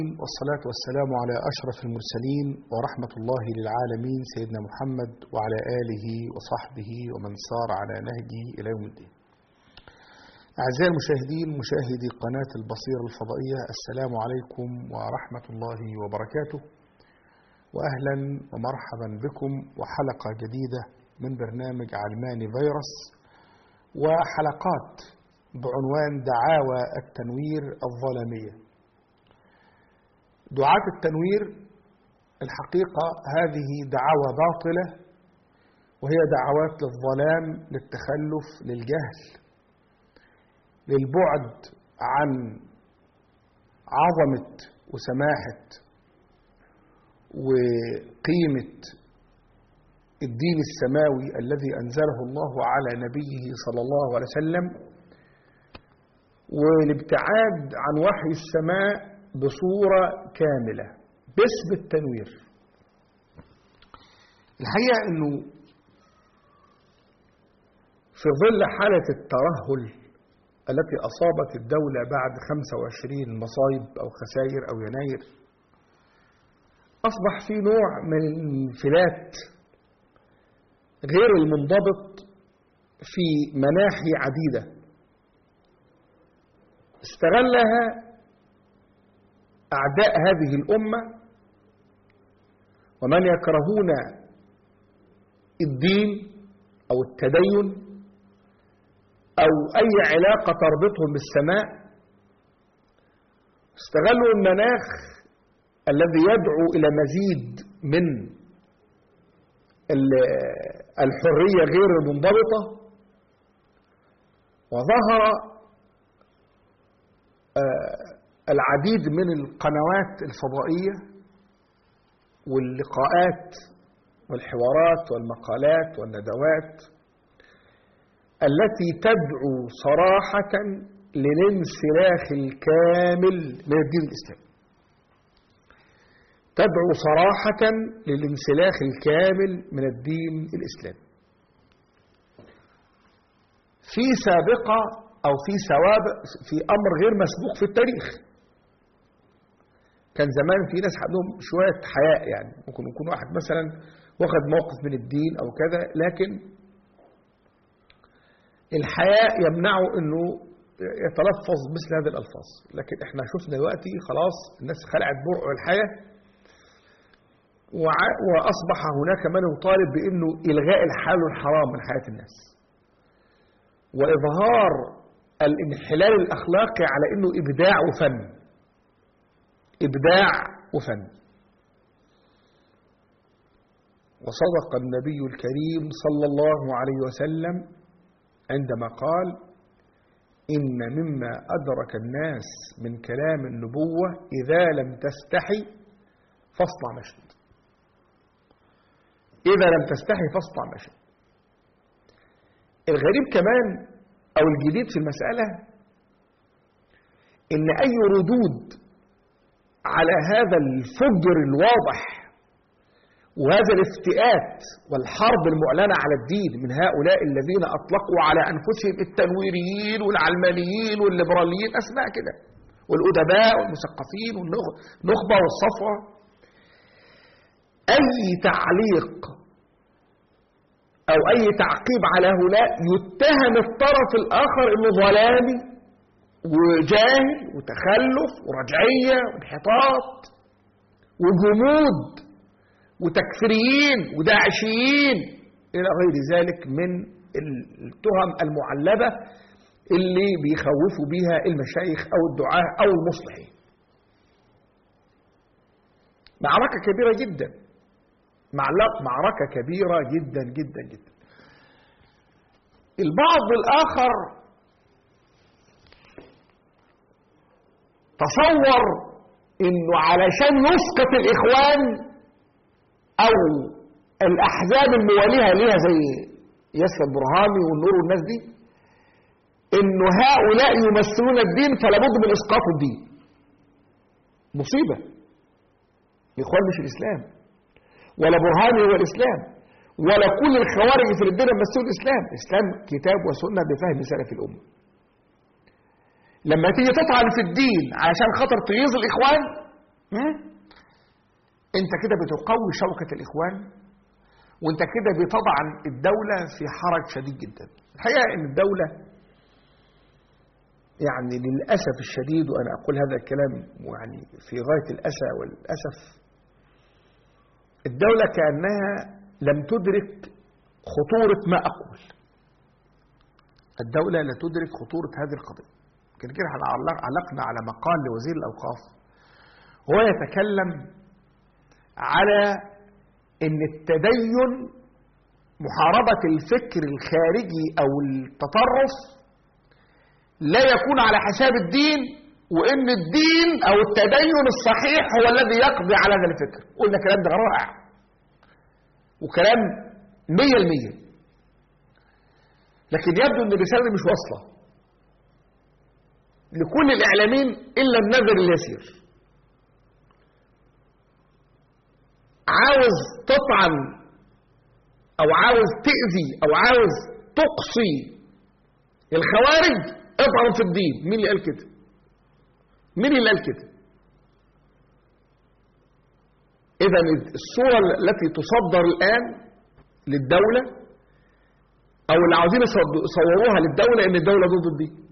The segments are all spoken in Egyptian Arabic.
والصلاة والسلام على أشرف المرسلين ورحمة الله للعالمين سيدنا محمد وعلى آله وصحبه ومن سار على نهجه إلى يوم الدين أعزائي المشاهدين مشاهدي قناة البصيرة الفضائية السلام عليكم ورحمة الله وبركاته وأهلا ومرحبا بكم وحلقة جديدة من برنامج علماني فيروس وحلقات بعنوان دعاوى التنوير الظلامية دعاة التنوير الحقيقة هذه دعاوى باطلة وهي دعوات للظلام للتخلف للجهل للبعد عن عظمة وسماحة وقيمة الدين السماوي الذي أنزله الله على نبيه صلى الله عليه وسلم والابتعاد عن وحي السماء بصورة كاملة باسم التنوير الحقيقة أنه في ظل حالة الترهل التي أصابت الدولة بعد 25 مصايب أو خسائر أو يناير أصبح في نوع من الانفلات غير المنضبط في مناحي عديدة استغلها أعداء هذه الأمة ومن يكرهون الدين أو التدين أو أي علاقة تربطهم بالسماء استغلوا المناخ الذي يدعو إلى مزيد من الحرية غير المنضبطة وظهر العديد من القنوات الفضائية واللقاءات والحوارات والمقالات والندوات التي تدعو صراحة للانسلاخ الكامل من الدين الإسلامي تدعو صراحة للانسلاخ الكامل من الدين الإسلامي في سابقة أو في سوابق في أمر غير مسبوق في التاريخ كان زمان في ناس عندهم شوية حياء يعني ممكن يكون واحد مثلا واخد موقف من الدين أو كذا لكن الحياء يمنعه أنه يتلفظ مثل هذه الألفاظ لكن احنا شفنا دلوقتي خلاص الناس خلعت برع الحياة وأصبح هناك من يطالب بأنه إلغاء الحال والحرام من حياة الناس وإظهار الانحلال الأخلاقي على أنه إبداع وفن إبداع وفن وصدق النبي الكريم صلى الله عليه وسلم عندما قال إن مما أدرك الناس من كلام النبوة إذا لم تستحي فاصنع ما شئت إذا لم تستحي فاصنع ما شئت الغريب كمان أو الجديد في المسألة إن أي ردود على هذا الفجر الواضح وهذا الافتئات والحرب المعلنة على الدين من هؤلاء الذين أطلقوا على أنفسهم التنويريين والعلمانيين والليبراليين أسماء كده والأدباء والمثقفين والنخبة والصفوة أي تعليق أو أي تعقيب على هؤلاء يتهم الطرف الآخر أنه ظلامي وجاهل وتخلف ورجعية وانحطاط وجمود وتكفيريين وداعشيين إلى غير ذلك من التهم المعلبة اللي بيخوفوا بها المشايخ أو الدعاة أو المصلحين معركة كبيرة جدا معركة كبيرة جدا جدا جدا البعض الآخر تصور انه علشان يسقط الاخوان او الاحزاب المواليه ليها زي ياسر البرهامي والنور والناس دي انه هؤلاء يمثلون الدين فلا بد من اسقاط الدين مصيبه الاخوان مش الاسلام ولا برهاني هو الاسلام ولا كل الخوارج في الدنيا يمثلوا الاسلام الاسلام كتاب وسنه بفهم سلف الامه لما تيجي تطعن في الدين علشان خاطر تغيظ الاخوان انت كده بتقوي شوكة الاخوان وانت كده بتضع الدولة في حرج شديد جدا الحقيقة ان الدولة يعني للأسف الشديد وأنا أقول هذا الكلام يعني في غاية الأسى والأسف الدولة كأنها لم تدرك خطورة ما أقول الدولة لا تدرك خطورة هذه القضية كده كده علقنا على مقال لوزير الأوقاف هو يتكلم على ان التدين محاربة الفكر الخارجي او التطرف لا يكون على حساب الدين وان الدين او التدين الصحيح هو الذي يقضي على هذا الفكر قلنا كلام ده رائع وكلام مية المية لكن يبدو ان الرسالة دي مش واصلة لكل الاعلاميين الا النذر اليسير عاوز تطعن او عاوز تأذي او عاوز تقصي الخوارج اطعن في الدين مين اللي قال كده مين اللي قال كده اذا الصورة التي تصدر الان للدولة او اللي عاوزين يصوروها للدولة ان الدولة ضد الدين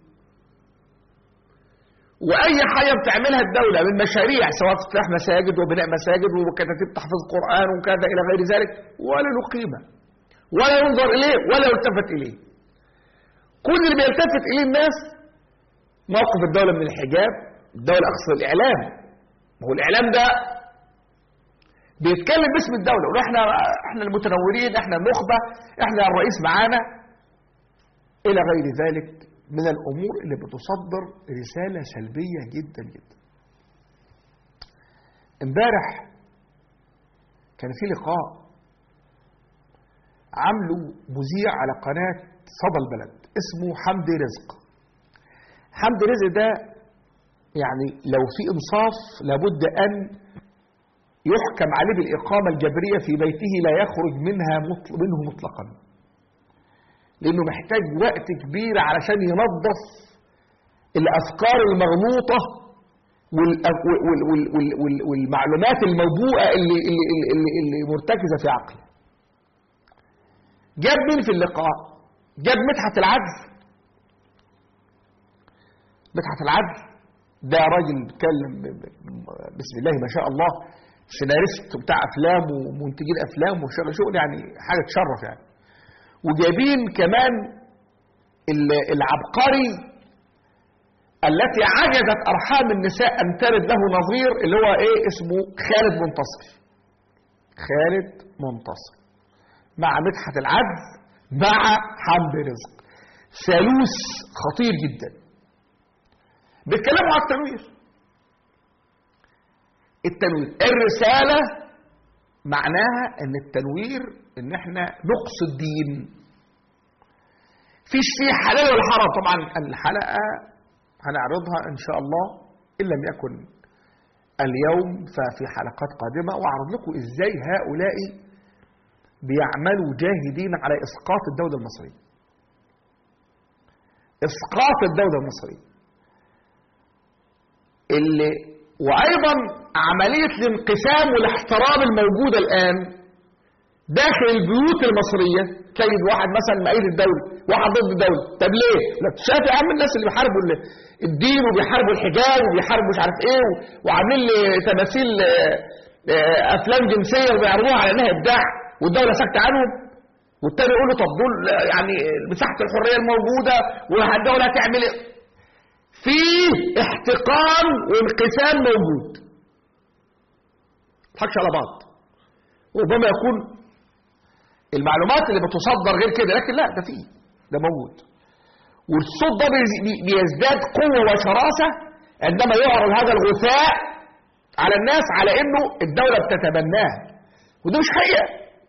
واي حاجه بتعملها الدوله من مشاريع سواء افتتاح مساجد وبناء مساجد وكتاتيب تحفيظ قران وكذا الى غير ذلك ولا له قيمه ولا ينظر اليه ولا يلتفت اليه كل اللي بيلتفت اليه الناس موقف الدوله من الحجاب الدوله اقصد الاعلام ما هو الاعلام ده بيتكلم باسم الدوله يقول احنا احنا المتنورين احنا النخبه احنا الرئيس معانا الى غير ذلك من الأمور اللي بتصدر رسالة سلبية جدا جدا امبارح كان في لقاء عملوا مذيع على قناة صدى البلد اسمه حمدي رزق حمدي رزق ده يعني لو في انصاف لابد ان يحكم عليه بالاقامه الجبريه في بيته لا يخرج منها مطل منه مطلقا لانه محتاج وقت كبير علشان ينظف الافكار المغلوطه والمعلومات الموبوءه اللي, اللي, اللي, اللي مرتكزه في عقله جاب مين في اللقاء جاب مدحت العدل مدحت العدل ده راجل بيتكلم بسم الله ما شاء الله سيناريست بتاع افلام ومنتجين افلام وشغل شغل يعني حاجه تشرف يعني وجايبين كمان العبقري التي عجزت ارحام النساء ان تلد له نظير اللي هو ايه اسمه خالد منتصر خالد منتصر مع مدحت العدل مع حمد رزق ثالوث خطير جدا بيتكلموا على التنوير التنوير الرساله معناها ان التنوير ان احنا نقصي الدين فيش فيه حلال ولا حرام طبعا الحلقه هنعرضها ان شاء الله ان لم يكن اليوم ففي حلقات قادمه واعرض لكم ازاي هؤلاء بيعملوا جاهدين على اسقاط الدوله المصريه اسقاط الدوله المصريه اللي وايضا عمليه الانقسام والاحترام الموجوده الان داخل البيوت المصريه تجد واحد مثلا مأيد الدوله واحد ضد الدوله طب ليه لا شايف يا عم الناس اللي بيحاربوا الدين وبيحاربوا الحجاب وبيحاربوا مش عارف ايه وعاملين لي تماثيل افلام جنسيه وبيعرضوها على انها ابداع والدوله ساكته عنهم والتاني يقول له طب دول يعني مساحه الحريه الموجوده والدوله هتعمل ايه في احتقان وانقسام موجود تضحكش على بعض ربما يكون المعلومات اللي بتصدر غير كده لكن لا ده فيه ده موجود والصوت ده بيزداد قوة وشراسة عندما يعرض هذا الغثاء على الناس على انه الدولة بتتبناه وده مش حقيقة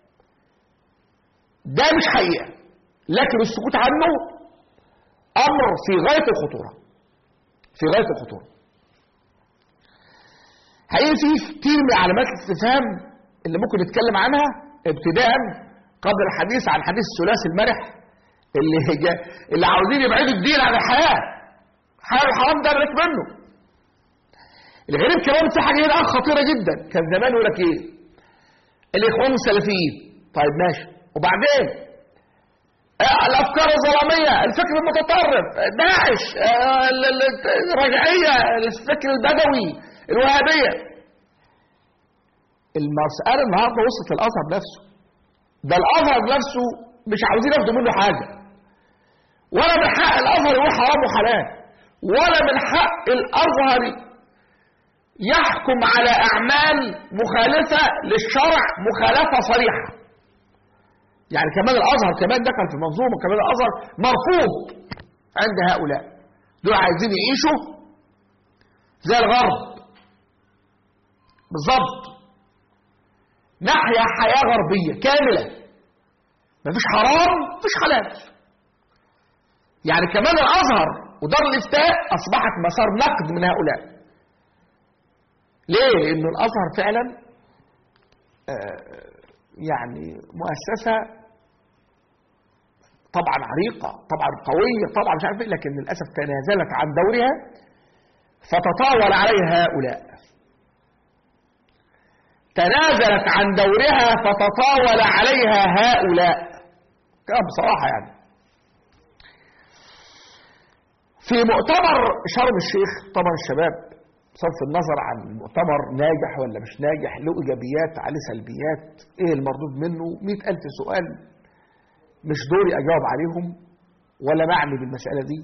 ده مش حقيقة لكن السكوت عنه امر في غاية الخطورة في غاية الخطورة حقيقي في كتير من علامات الاستفهام اللي ممكن نتكلم عنها ابتداء قبل الحديث عن حديث الثلاثي المرح اللي جا اللي عاوزين يبعدوا الدين عن الحياة الحياة الحرام ده بلاش منه الغريب كمان في حاجه هنا خطيره جدا كان زمان يقول لك ايه الاخوان السلفيين طيب ماشي وبعدين آه، الافكار الظلاميه الفكر المتطرف داعش آه، ال- ال- الرجعيه الفكر البدوي الوهابيه المساله النهارده وصلت الازهر نفسه ده الازهر نفسه مش عاوزين ياخدوا منه حاجه ولا من حق الازهر يقول حرام وحلال ولا من حق الازهر يحكم على اعمال مخالفه للشرع مخالفه صريحه يعني كمان الازهر كمان دخل في المنظومه كمان الازهر مرفوض عند هؤلاء دول عايزين يعيشوا زي الغرب بالظبط نحيا حياه غربيه كامله مفيش حرام مفيش حلال يعني كمان الازهر ودار الافتاء اصبحت مسار نقد من هؤلاء ليه لانه الازهر فعلا آه، يعني مؤسسه طبعا عريقه طبعا قويه طبعا مش عارف ايه لكن للاسف تنازلت عن دورها فتطاول عليها هؤلاء تنازلت عن دورها فتطاول عليها هؤلاء كلام بصراحه يعني في مؤتمر شرم الشيخ طبعا الشباب بصرف النظر عن المؤتمر ناجح ولا مش ناجح له ايجابيات عليه سلبيات ايه المردود منه مئة الف سؤال مش دوري اجاوب عليهم ولا معني بالمسألة دي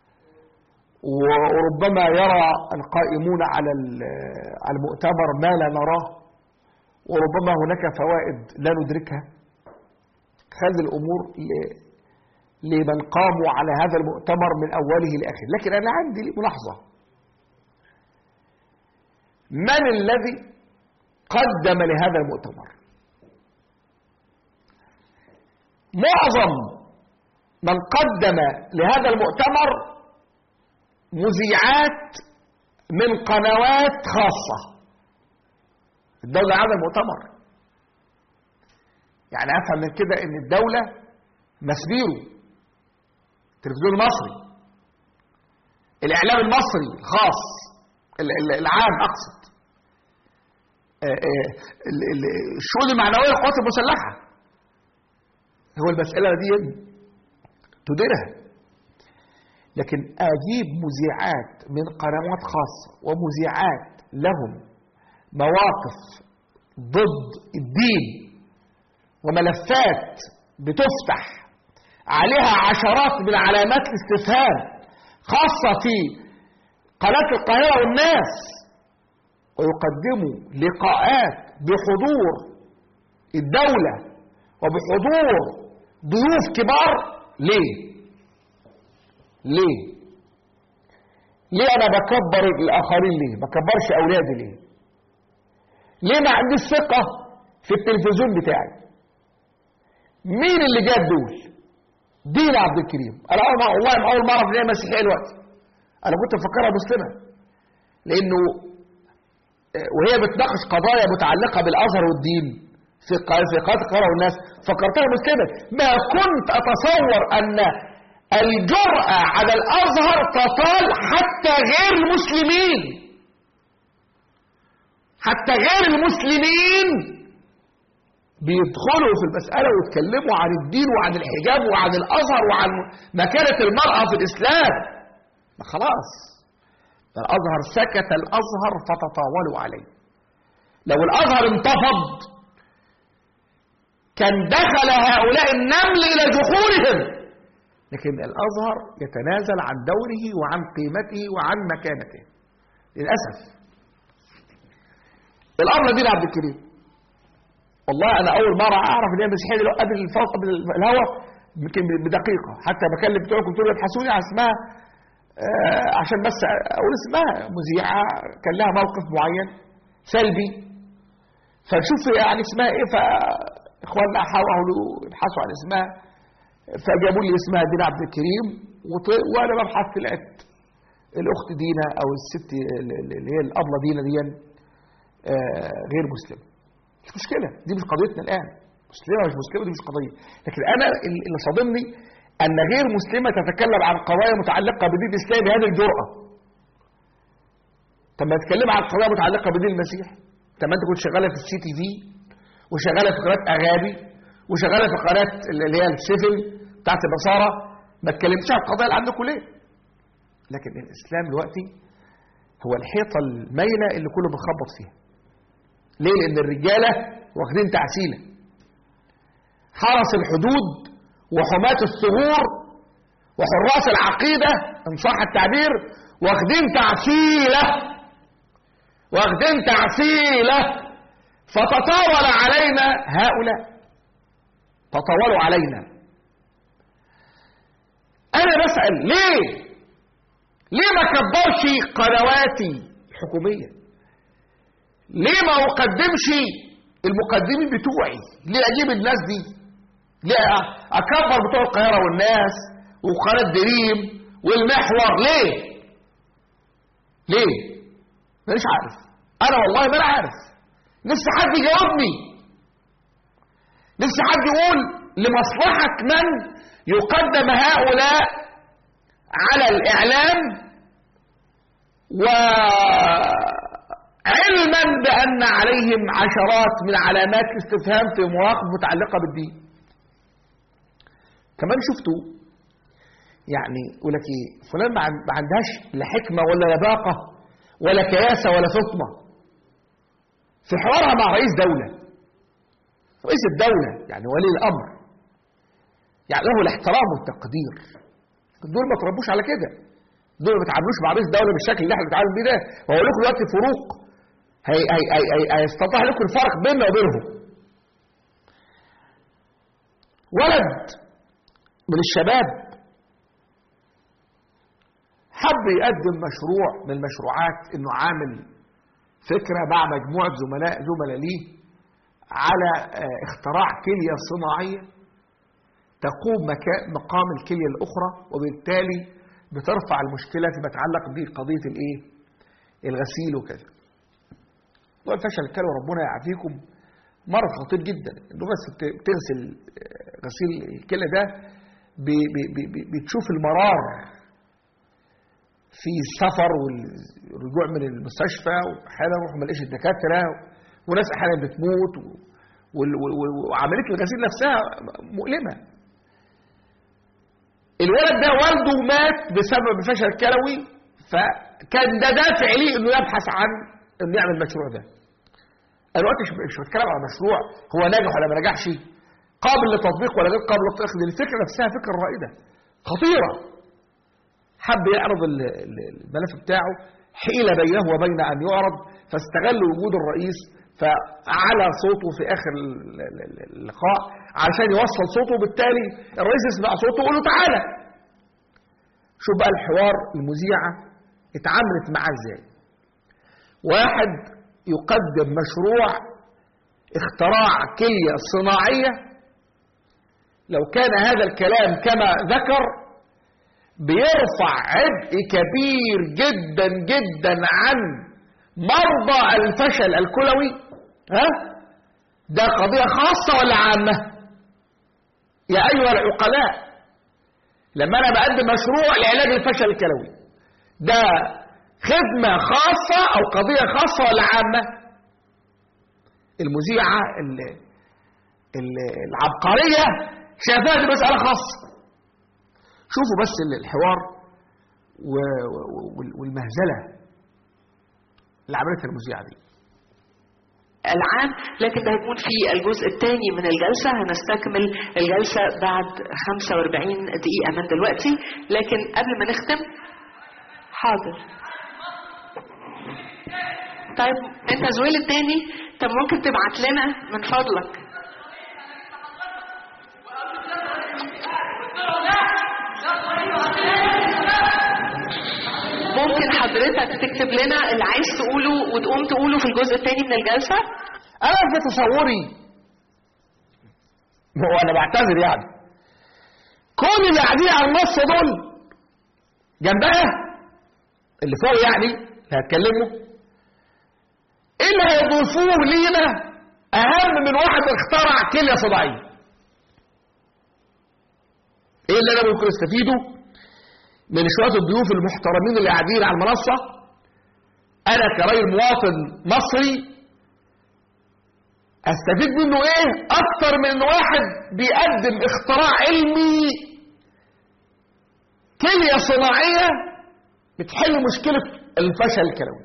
وربما يرى القائمون على ال- على المؤتمر ما لا نراه وربما هناك فوائد لا ندركها خلي الامور ل- لمن قاموا على هذا المؤتمر من اوله لاخره لكن انا عندي ملاحظه من الذي قدم لهذا المؤتمر معظم من قدم لهذا المؤتمر مذيعات من قنوات خاصة الدولة هذا المؤتمر يعني أفهم من كده إن الدولة مسبيرو التلفزيون المصري الإعلام المصري الخاص ال- ال- العام أقصد آه، آه، ال- ال- الشؤون المعنوية للقوات المسلحة هو المسألة دي تديرها لكن أجيب مذيعات من قنوات خاصة ومذيعات لهم مواقف ضد الدين وملفات بتفتح عليها عشرات من علامات الاستفهام خاصة في قناة القاهرة والناس ويقدموا لقاءات بحضور الدولة وبحضور ضيوف كبار ليه؟ ليه؟ ليه أنا بكبر الآخرين ليه؟ ما بكبرش أولادي ليه؟ ليه ما عنديش ثقة في التلفزيون بتاعي؟ مين اللي جاب دول؟ دين عبد الكريم أنا أول مرة والله أول مرة في مسيحية دلوقتي أنا كنت مفكرها مسلمة لأنه آه، وهي بتناقش قضايا متعلقة بالأزهر والدين في ق- في قناة القاهرة والناس فكرتها مسلمة ما كنت أتصور أن الجرأة على الأزهر تطال حتى غير المسلمين حتى غير المسلمين بيدخلوا في المسألة ويتكلموا عن الدين وعن الحجاب وعن الأزهر وعن مكانة المرأة في الإسلام ما خلاص ده الأزهر سكت الأزهر فتطاولوا عليه لو الأزهر انتفض كان دخل هؤلاء النمل إلى جحورهم لكن الأزهر يتنازل عن دوره وعن قيمته وعن مكانته للأسف الأمر دين عبد الكريم والله أنا أول مرة أعرف إن هي مسيحية دلوقتي قبل الفوق قبل الهوا يمكن بدقيقة حتى بكلم بتوعكم قلت له ابحثوا لي عن اسمها آه، عشان بس أقول اسمها مذيعة كان لها موقف معين سلبي فنشوف يعني اسمها إيه فإخواننا حاولوا يبحثوا عن اسمها فجابوا لي اسمها دينا عبد الكريم وط- وانا ببحث لقيت الاخت دينا او الست اللي هي الابله دينا دي آه، غير مسلمه مش مشكله دي مش قضيتنا الان مسلمه مش مسلمه دي مش قضيه لكن انا اللي صادمني ان غير مسلمه تتكلم عن قضايا متعلقه بالدين الاسلامي هذه الجراه طب ما تتكلم عن قضايا متعلقه بدين المسيح طب ما انت كنت شغاله في السي تي في وشغاله في قناه اغابي وشغاله في قناه اللي هي السفل بتاعت النصارى ما تكلمتش عن القضايا اللي عندكم ليه لكن الاسلام دلوقتي هو الحيطه المايله اللي كله بيخبط فيها ليه لان الرجاله واخدين تعسيله حرس الحدود وحماة الثغور وحراس العقيدة إن صح التعبير واخدين تعسيلة واخدين تعسيلة فتطاول علينا هؤلاء تطاولوا علينا أنا بسأل ليه ليه ما كبرش قنواتي الحكومية ليه ما أقدمش المقدمين بتوعي ليه أجيب الناس دي ليه أكبر بتوع القاهرة والناس وقناة دريم والمحور ليه ليه مانيش عارف أنا والله ما أنا عارف نفسي حد يجاوبني نفسي حد يقول لمصلحة من يقدم هؤلاء على الإعلام وعلما بأن عليهم عشرات من علامات الاستفهام في مواقف متعلقة بالدين كمان شفتوا يعني يقول لك ايه فلان ما عندهاش لا حكمة ولا لباقة ولا كياسة ولا فطنة في حوارها مع رئيس دولة رئيس الدولة يعني ولي الأمر يعني له الاحترام والتقدير دول ما تربوش على كده دول ما بيتعاملوش مع رئيس دوله بالشكل اللي احنا بنتعامل بيه ده وهقول لكم دلوقتي فروق هي هي هي هي هيستطيع لكم الفرق بيننا وبينهم ولد من الشباب حب يقدم مشروع من المشروعات انه عامل فكره مع مجموعه زملاء زملاء ليه على اختراع كليه صناعيه تقوم مقام الكليه الاخرى وبالتالي بترفع المشكلة فيما يتعلق بقضية الايه الغسيل وكذا موضوع الفشل الكلى وربنا يعافيكم مرض خطير جدا انه بس بتغسل غسيل الكلى ده بي بي بي بتشوف المرار في السفر والرجوع من المستشفى واحيانا نروح ما نلاقيش الدكاتره وناس احيانا بتموت وعمليه الغسيل نفسها مؤلمه الولد ده والده مات بسبب الفشل الكلوي فكان ده دافع ليه انه يبحث عن انه يعمل المشروع ده انا دلوقتي مش بتكلم على مشروع هو ناجح ولا ما نجحش قابل للتطبيق ولا غير قابل للتطبيق دي الفكره نفسها فكره رائده خطيره حب يعرض الملف بتاعه حيل بينه وبين ان يعرض فاستغل وجود الرئيس فعلى صوته في اخر اللقاء علشان يوصل صوته وبالتالي الرئيس يسمع صوته ويقول له تعالى شوف بقى الحوار المذيعه اتعاملت معاه ازاي واحد يقدم مشروع اختراع كليه صناعيه لو كان هذا الكلام كما ذكر بيرفع عبء كبير جدا جدا عن مرضى الفشل الكلوي ها ده قضية خاصة ولا عامة يا أيها العقلاء لما أنا بقدم مشروع لعلاج الفشل الكلوي ده خدمة خاصة أو قضية خاصة ولا عامة المذيعة العبقرية شايفاها دي مسألة خاصة شوفوا بس الحوار والمهزلة اللي عملتها المذيعة دي العام لكن ده هيكون في الجزء الثاني من الجلسة هنستكمل الجلسة بعد 45 دقيقة من دلوقتي لكن قبل ما نختم حاضر طيب انت زويل التاني طب ممكن تبعت لنا من فضلك ممكن حضرتك تكتب لنا اللي عايز تقوله وتقوم تقوله في الجزء الثاني من الجلسة انا في تصوري هو انا بعتذر يعني كل اللي قاعدين على النص دول جنبها اللي فوق يعني اللي هيتكلموا ايه اللي هيضيفوه لينا اهم من واحد اخترع كليه صناعيه ايه اللي انا ممكن استفيده من شويه الضيوف المحترمين اللي قاعدين على المنصه انا كراجل مواطن مصري استفيد منه ايه اكتر من ان واحد بيقدم اختراع علمي كلية صناعية بتحل مشكلة الفشل الكلوي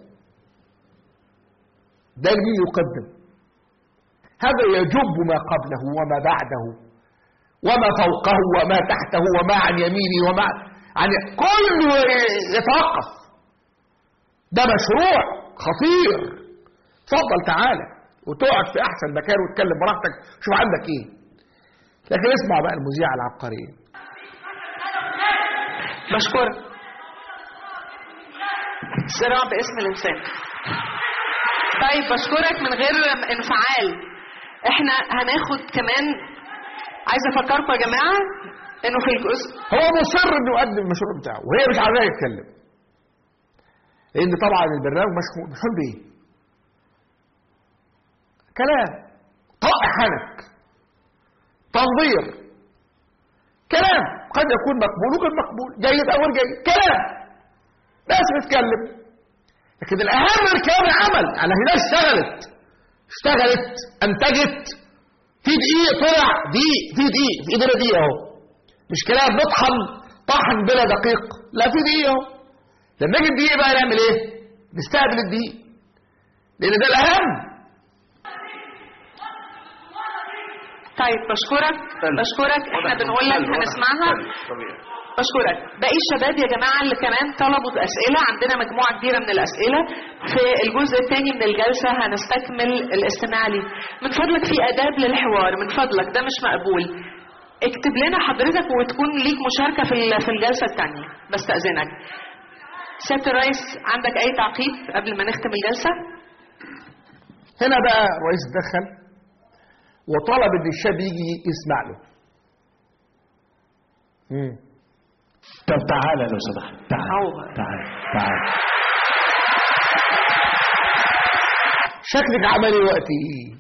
ده اللي يقدم هذا يجب ما قبله وما بعده وما فوقه وما تحته وما عن يمينه وما عن كله يتوقف ده مشروع خطير اتفضل تعالى وتقعد في احسن مكان وتتكلم براحتك شوف عندك ايه لكن اسمع بقى المذيعه العبقريه بشكرك صراع باسم الانسان طيب بشكرك من غير انفعال احنا هناخد كمان عايزه افكركم يا جماعه انه في الجزء هو مصر انه يقدم المشروع بتاعه وهي مش عايزاه يتكلم لان طبعا البرنامج مشغول مشغول بايه كلام طق حنك تنظير كلام قد يكون مقبول وغير مقبول جيد او غير جيد كلام ناس بتتكلم لكن الاهم من الكلام العمل على هنا اشتغلت اشتغلت انتجت في دقيق طلع دقيق في دقيق في ايدينا دقيق اهو مش كلام نطحن طحن بلا دقيق لا في دقيق اهو لما نيجي الدقيق بقى نعمل ايه نستقبل الدقيق لان ده الاهم طيب بشكرك بشكرك احنا بنقول لك هنسمعها بشكرك باقي الشباب يا جماعه اللي كمان طلبوا اسئله عندنا مجموعه كبيره من الاسئله في الجزء الثاني من الجلسه هنستكمل الاستماع ليه من فضلك في اداب للحوار من فضلك ده مش مقبول اكتب لنا حضرتك وتكون ليك مشاركه في ال- في الجلسه الثانيه بستاذنك سياده الرئيس عندك اي تعقيب قبل ما نختم الجلسه هنا بقى الرئيس اتدخل وطلب ان الشاب يجي يسمع له مم. طب تعالى لو سمحت تعال أوه. تعال تعال شكلك عملي وقت ايه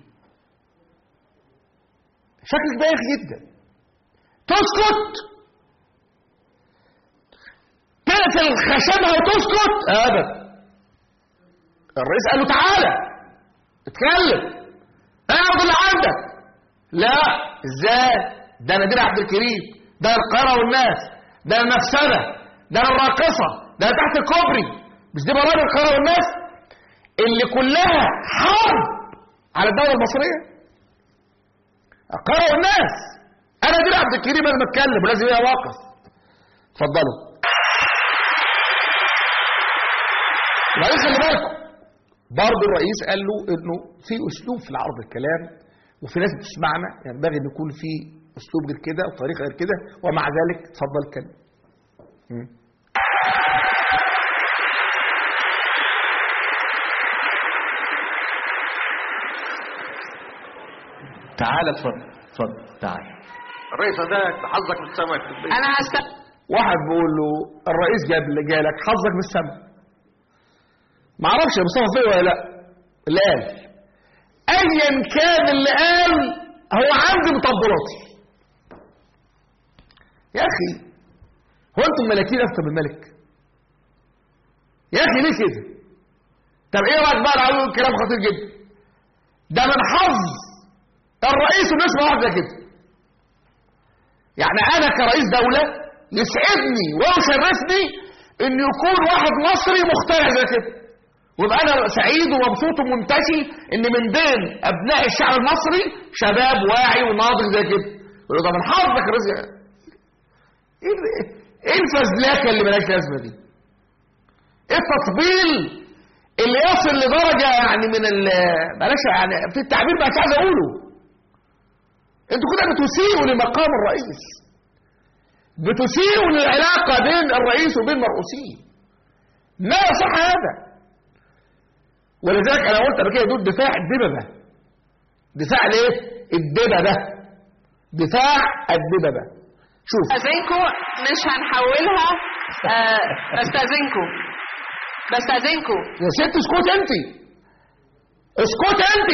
شكلك بايخ جدا تسكت تقفل خشبها وتسكت ابدا الرئيس قال له تعالى اتكلم اعرض اللي عندك لا ازاي ده نادر عبد الكريم ده القاهره والناس ده المفسده ده الراقصه ده تحت الكوبري مش دي برامج القاهره والناس اللي كلها حرب على الدوله المصريه القاهره والناس انا نادر عبد الكريم انا بتكلم ولازم يبقى واقف اتفضلوا الرئيس خلي بالكم برضه الرئيس قال له انه في اسلوب في العرض الكلام وفي ناس بتسمعنا ينبغي ان يكون في اسلوب غير كده وطريقه غير كده ومع ذلك اتفضل اتكلم مم. تعال اتفضل اتفضل تعال الرئيس هداك حظك من السمك في البيت انا هست... واحد بيقول له الرئيس جاب جالك حظك من السماء ما اعرفش يا مصطفى فيه ولا لا اللي قال ايا كان اللي قال هو عندي مطبلاتي يا اخي هو انتم ملاكين اكتر من ملك يا اخي ليه كده طب ايه رايك بقى على كلام خطير جدا ده من حظ الرئيس انه يسمع واحد زي كده يعني انا كرئيس دولة يسعدني ويشرفني ان يكون واحد مصري مخترع زي كده ويبقى انا سعيد ومبسوط ومنتشي ان من بين ابناء الشعب المصري شباب واعي وناضج زي كده يقول له ده من حظك يا رزق ايه ال- ايه الفزلكه اللي مالهاش لازمه دي؟ ايه التطبيل اللي يصل لدرجه يعني من ال بلاش يعني في التعبير مش عايز اقوله انتوا كده بتسيئوا لمقام الرئيس بتسيئوا للعلاقة بين الرئيس وبين مرؤوسيه ما يصح هذا ولذلك انا قلت قبل كده دول دفاع الدببة دفاع ليه الدببة دفاع الدببة شوف استاذنكم مش هنحولها آه، بستاذنكم بستاذنكم يا ست اسكت انت اسكت انت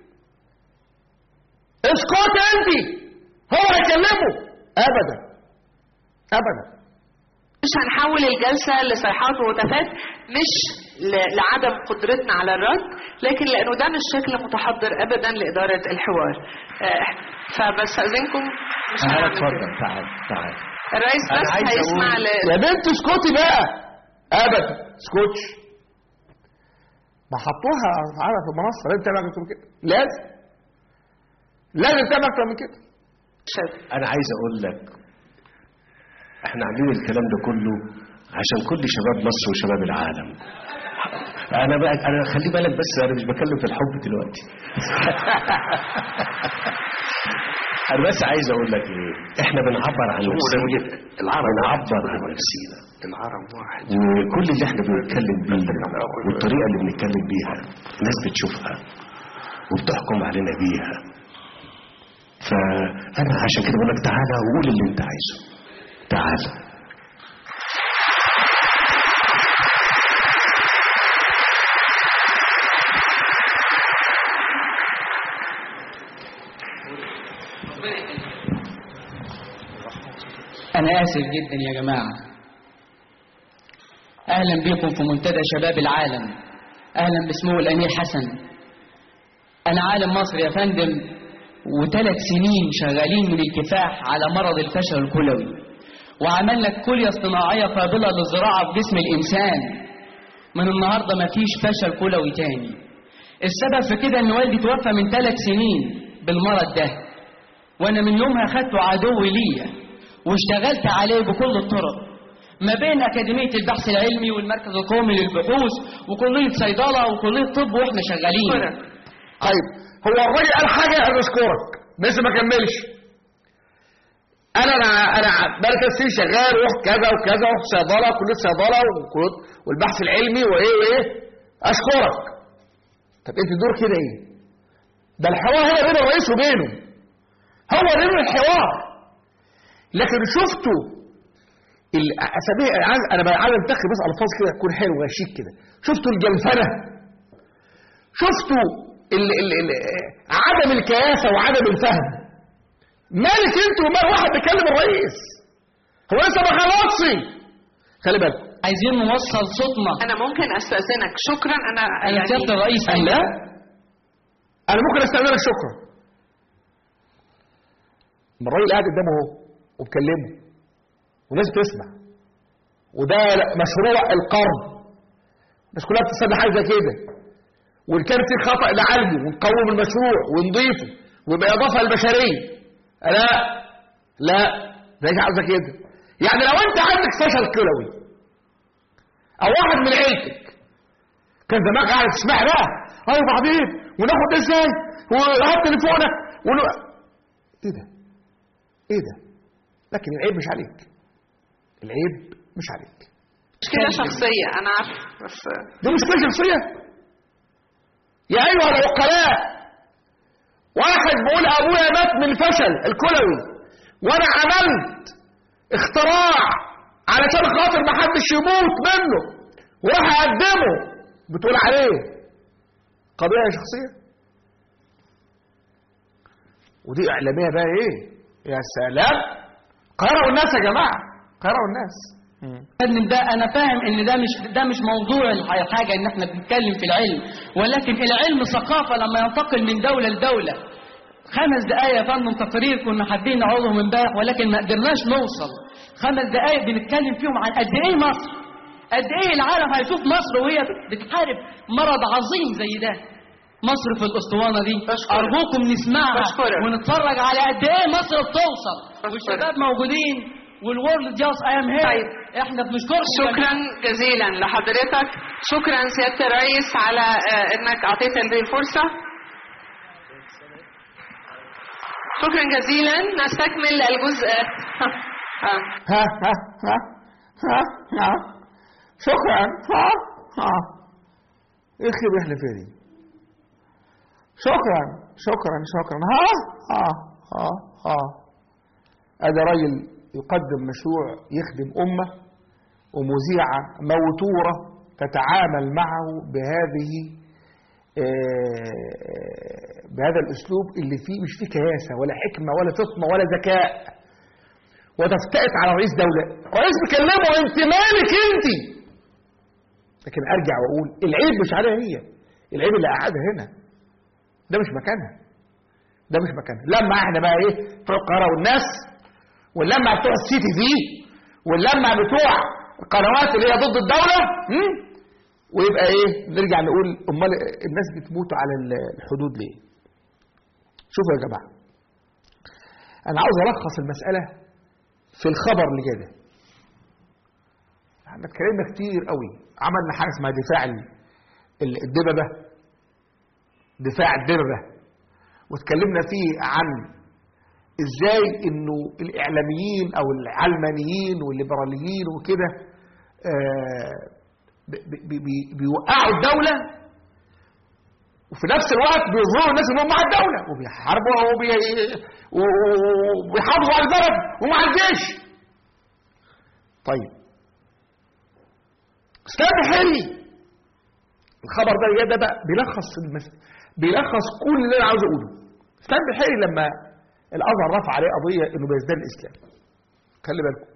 اسكت انت هو هيكلمه ابدا ابدا مش هنحول الجلسة لصيحات وهتافات مش ل- لعدم قدرتنا على الرد لكن لأنه ده مش شكل متحضر أبدا لإدارة الحوار آه، فبس أذنكم مش تعال هنعمل كده اتفضل تعال تعال الرئيس أنا بس عايز هيسمع أقول- ل... يا بنت اسكتي بقى ابدا اسكتش ما حطوها على في المنصه لازم تعمل اكتر من كده لازم لازم تعمل اكتر من كده شد. انا عايز اقول لك احنا عاملين الكلام ده كله عشان كل شباب مصر وشباب العالم انا بقى انا خلي بالك بس انا مش بتكلم في الحب دلوقتي انا بس عايز اقول لك ايه احنا بنعبر عن نفسنا العرب بنعبر عن نفسنا العرب واحد وكل اللي احنا بنتكلم بيه والطريقه اللي بنتكلم بيها الناس بتشوفها وبتحكم علينا بيها فانا عشان كده بقول لك تعالى وقول اللي انت عايزه تعالى أنا آسف جدا يا جماعة أهلا بكم في منتدى شباب العالم أهلا باسمه الأمير حسن أنا عالم مصر يا فندم وثلاث سنين شغالين من الكفاح على مرض الفشل الكلوي وعملنا كلية اصطناعية قابلة للزراعة في جسم الإنسان من النهاردة مفيش فشل كلوي تاني السبب في كده إن والدي توفى من ثلاث سنين بالمرض ده وانا من يومها خدته عدو ليا واشتغلت عليه بكل الطرق ما بين أكاديمية البحث العلمي والمركز القومي للبحوث وكلية صيدلة وكلية طب واحنا شغالين طيب هو الراجل قال حاجه انا اشكرك بس ما كملش انا انا انا مركز سي شغال رحت كذا وكذا رحت صيدله كليه صيدله وكلية- والبحث العلمي وايه وايه اشكرك طب انت دور كده ايه ده الحوار هنا بين الرئيس وبينه هو بين الحوار لكن شفتوا الاسابيع انا عايز انا عايز انتخب بس الفاظ كده تكون حلوه شيك كده شفتوا الجلفنه شفتوا ال ال ال عدم الكياسه وعدم الفهم مالك انت ومال واحد بيكلم الرئيس هو لسه ما خلصش خلي بالك عايزين نوصل صوتنا أنا ممكن أستأذنك شكرا أنا أنا سيادة الرئيس لا أيوة. انا ممكن استاذنك شكرا ما الراجل قاعد قدامه اهو وبكلمه والناس بتسمع وده مشروع القرن الناس كلها بتستنى حاجه زي كده وان كان في خطا نعالجه ونقوم المشروع ونضيفه ويبقى اضافه للبشريه لا لا ده مش عاوزه كده يعني لو انت عندك فشل كلوي او واحد من عيلتك كان زمان قاعد تسمع بقى ايوه بعدين وناخد ده ازاي وهات تليفونك ون... ايه ده ايه ده لكن العيب مش عليك العيب مش عليك مشكلة شخصية أنا عارفة بس دي مشكله شخصيه يا ايها العقلاء واحد بيقول ابويا مات من الفشل الكلوي وانا عملت اختراع علشان خاطر ما حدش يموت منه وراح اقدمه بتقول عليه قضيه شخصيه ودي اعلاميه بقى ايه يا سلام قرأوا الناس يا جماعه قرأوا الناس فندم ده انا فاهم ان ده مش ده مش موضوع الح- حاجه ان احنا بنتكلم في العلم ولكن العلم ثقافه لما ينتقل من دوله لدوله خمس دقائق يا فندم تقرير كنا حابين نعوضهم امبارح ولكن ما قدرناش نوصل خمس دقائق بنتكلم فيهم عن قد ايه مصر قد ايه العالم هيشوف مصر وهي بتحارب مرض عظيم زي ده مصر في الاسطوانه دي بشكرك. ارجوكم نسمعها بشكرك. ونتفرج على قد ايه مصر بتوصل بشكرك. والشباب موجودين والورلد جاس اي ام هير طيب. احنا بنشكركم شكرا جزيلا لحضرتك شكرا سيادة الرئيس على آه، انك اعطيت هذه الفرصة شكرا جزيلا نستكمل الجزء آه. ها ها ها ها ها شكرا ها ها ايه الخير احنا فيها دي شكرا شكرا شكرا ها ها ها ها هذا راجل يقدم مشروع يخدم أمة ومذيعة موتورة تتعامل معه بهذه آه، بهذا الأسلوب اللي فيه مش فيه كياسة ولا حكمة ولا فطنة ولا ذكاء وتفتئت على رئيس دولة رئيس بيكلمه انت مالك انت لكن ارجع واقول العيب مش عليها هي العيب اللي قاعدها هنا ده مش مكانها ده مش مكانها لما احنا بقى ايه بتوع القاهره والناس واللمع بتوع السي تي في واللمع بتوع القنوات اللي هي ضد الدوله هم؟ ويبقى ايه نرجع نقول امال الناس بتموت على الحدود ليه شوفوا يا جماعه انا عاوز الخص المساله في الخبر اللي جاي ده احنا اتكلمنا كتير قوي عملنا حاجه اسمها دفاع ال- ال- الدببه دفاع الدببه واتكلمنا فيه عن ازاي انه الاعلاميين او العلمانيين والليبراليين وكده آه، بي- بي- بي- بيوقعوا الدوله وفي نفس الوقت بيظهروا الناس انهم مع الدوله وبيحاربوا وبي- وبيحافظوا على البلد ومع الجيش طيب اسلام بحري الخبر ده جاي ده بقى بيلخص المس... بيلخص كل اللي انا عاوز اقوله اسلام بحري لما الازهر رفع عليه قضيه انه بيزداد الاسلام خلي بالكم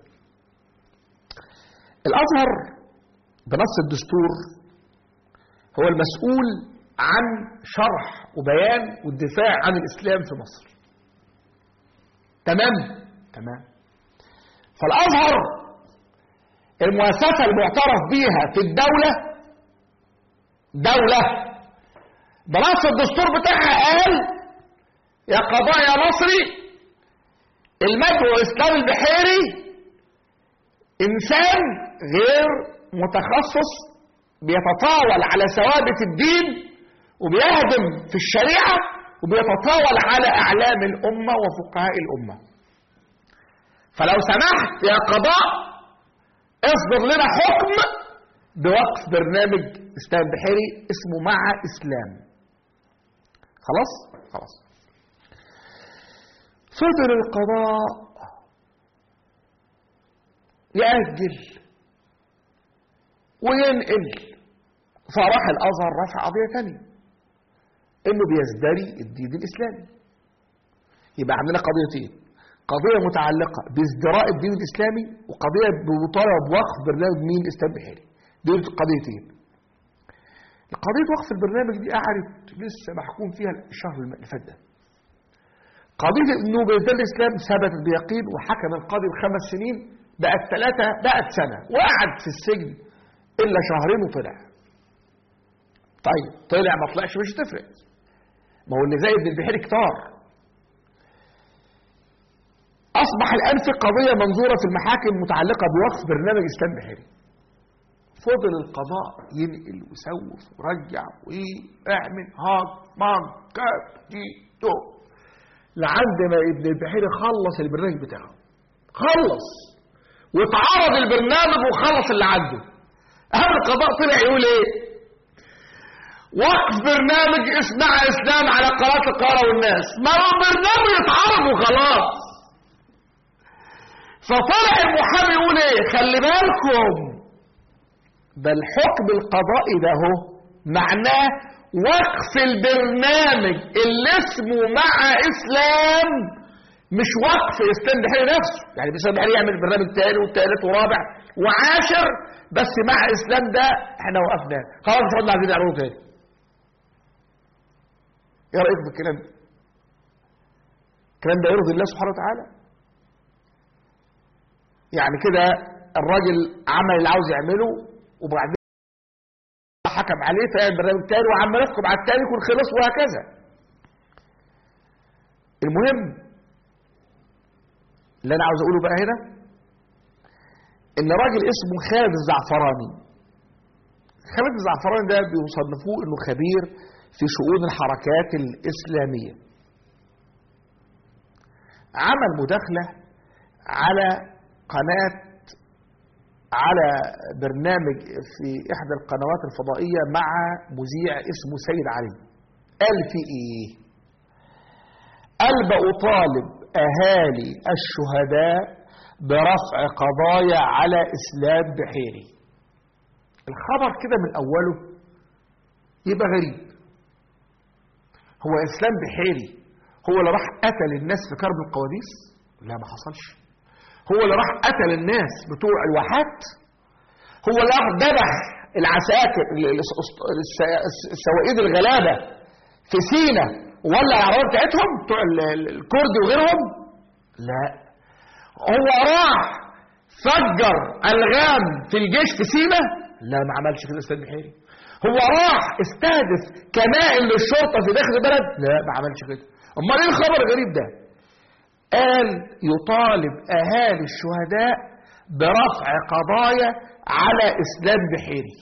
الازهر بنص الدستور هو المسؤول عن شرح وبيان والدفاع عن الاسلام في مصر تمام تمام فالازهر المؤسسه المعترف بيها في الدوله دوله بنص الدستور بتاعها قال يا قضاء يا مصري المدعو اسلام البحيري انسان غير متخصص بيتطاول على ثوابت الدين وبيهدم في الشريعه وبيتطاول على اعلام الامه وفقهاء الامه فلو سمحت يا قضاء اصدر لنا حكم بوقف برنامج اسلام بحيري اسمه مع اسلام خلاص خلاص فضل القضاء يأجل وينقل فراح الازهر رفع قضيه ثانيه انه بيزدري الدين الاسلامي يبقى عندنا قضيتين قضيه متعلقه بازدراء الدين الاسلامي وقضيه بمطالبه بوقف برنامج مين اسلام بحيري دول قضيتين قضيه وقف البرنامج دي قعدت لسه محكوم فيها الشهر اللي فات ده قضيه انه بيزدري الاسلام ثبتت بيقين وحكم القاضي بخمس سنين بقت ثلاثه بقت سنه وقعد في السجن الا شهرين وطلع طيب طلع ما طلعش مش هتفرق ما هو اللي زي ابن البحيري كتار اصبح الان في قضيه منظوره في المحاكم متعلقه بوقف برنامج اسلام بحيري فضل القضاء ينقل ويسوف ورجع ويعمل هاك مان كاب دي تو لعند ما ابن البحيري خلص البرنامج بتاعه خلص واتعرض البرنامج وخلص اللي عنده اهم القضاء طلع يقول ايه وقف برنامج اسمع اسلام على قناه القاهره والناس ما هو برنامج اتعرض وخلاص فطلع المحامي يقول ايه خلي بالكم ده الحكم القضائي ده هو معناه وقف البرنامج اللي اسمه مع اسلام مش وقف اسلام بحيري نفسه يعني اسلام بحيري يعمل برنامج تاني وثالث ورابع وعاشر بس مع اسلام ده احنا وقفناه خلاص مش عايزين عايزين نعمله تاني ايه رايكم في الكلام ده الكلام ده يرضي الله سبحانه وتعالى يعني كده الراجل عمل اللي عاوز يعمله وبعدين حكم عليه فيعمل برنامج تاني وعمال يحكم على التاني يكون خلص وهكذا المهم اللي انا عاوز اقوله بقى هنا ان راجل اسمه خالد الزعفراني خالد الزعفراني ده بيصنفوه انه خبير في شؤون الحركات الاسلاميه عمل مداخله على قناه على برنامج في احدى القنوات الفضائيه مع مذيع اسمه سيد علي قال في ايه قال بأطالب اهالي الشهداء برفع قضايا على اسلام بحيري الخبر كده من اوله يبقى غريب هو اسلام بحيري هو اللي راح قتل الناس في كرب القواديس لا ما حصلش هو اللي راح قتل الناس بتوع الواحات هو اللي راح ذبح العساكر ال- ال- الس- الس- السواقين الغلابه في سينا وولع العربيه بتاعتهم بتوع ال- ال- الكرد وغيرهم لا هو راح فجر الغام في الجيش في سينا لا ما عملش كده استاذ بحيري هو راح استهدف كمائن للشرطه في داخل البلد لا ما عملش كده امال ايه الخبر الغريب ده قال يطالب اهالي الشهداء برفع قضايا على اسلام بحيري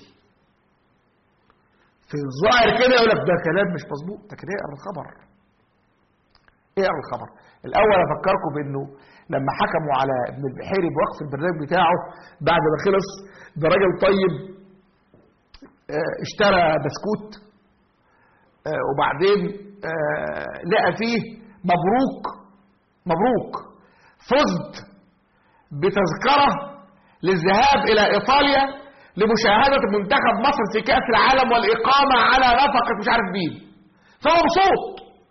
في الظاهر كده يقول لك ده كلام مش مظبوط ده كده اقرا الخبر اقرا الخبر الاول افكركم بانه لما حكموا على ابن البحيري بوقف البرنامج بتاعه بعد ما خلص ده راجل طيب آه، اشترى بسكوت آه، وبعدين آه، لقى فيه مبروك مبروك فزت بتذكرة للذهاب إلى إيطاليا لمشاهدة منتخب مصر في كأس العالم والإقامة على نفقة مش عارف مين فمبسوط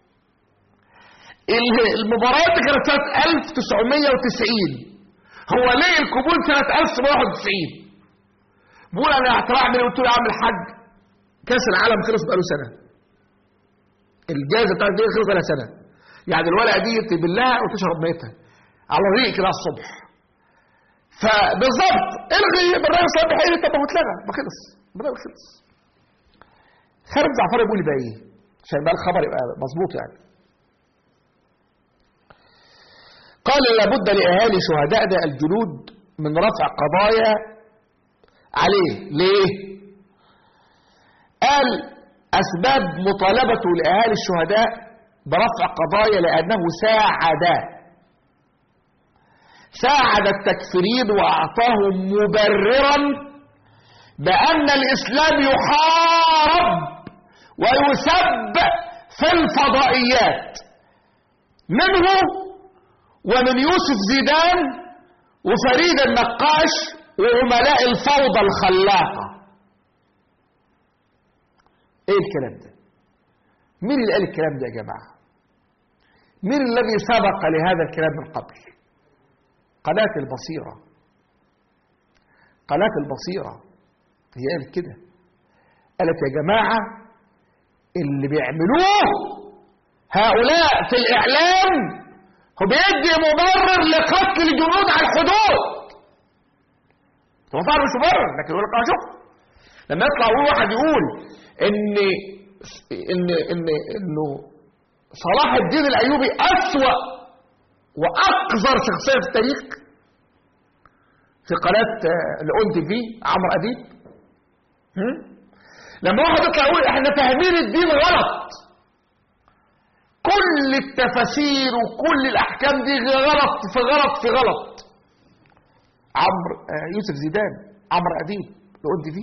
ال- المباراة دي كانت سنة 1990 هو ليه القبول سنة 1991 بقول أنا اعتراع مني قلت له يا عم الحاج كأس العالم خلص بقاله سنة الجائزة بتاعت دي خلص بقالها سنة يعني الورقة دي تبلها وتشرب ميتها على الريق كده على الصبح فبالظبط الغي برنامج صلاح بحيري طب ما هو اتلغى ما خلص برنامج خلص خالد زعفر يقول لي بقى ايه عشان بقى الخبر يبقى مظبوط يعني قال لابد لاهالي شهدائنا الجنود من رفع قضايا عليه ليه قال اسباب مطالبته لاهالي الشهداء برفع قضايا لانه ساعد ساعد التكفيرين واعطاهم مبررا بان الاسلام يحارب ويسب في الفضائيات منه ومن يوسف زيدان وفريد النقاش وعملاء الفوضى الخلاقه ايه الكلام ده مين اللي قال الكلام ده يا جماعه مين الذي سبق لهذا الكلام من قبل قناة البصيرة قناة البصيرة هي قالت كده قالت يا جماعة اللي بيعملوه هؤلاء في الإعلام هو بيدي مبرر لقتل الجنود على الحدود هو طبعا مش مبرر لكن يقول لك اه شوف لما يطلع يقول واحد يقول ان ان ان انه صلاح الدين الايوبي اسوأ واقذر شخصيه في التاريخ في قناه الاون تي في عمرو اديب هم؟ لما واحد يطلع يقول احنا فاهمين الدين غلط كل التفاسير وكل الاحكام دي غلط في غلط في غلط عمرو آه، يوسف زيدان عمرو اديب الاون تي في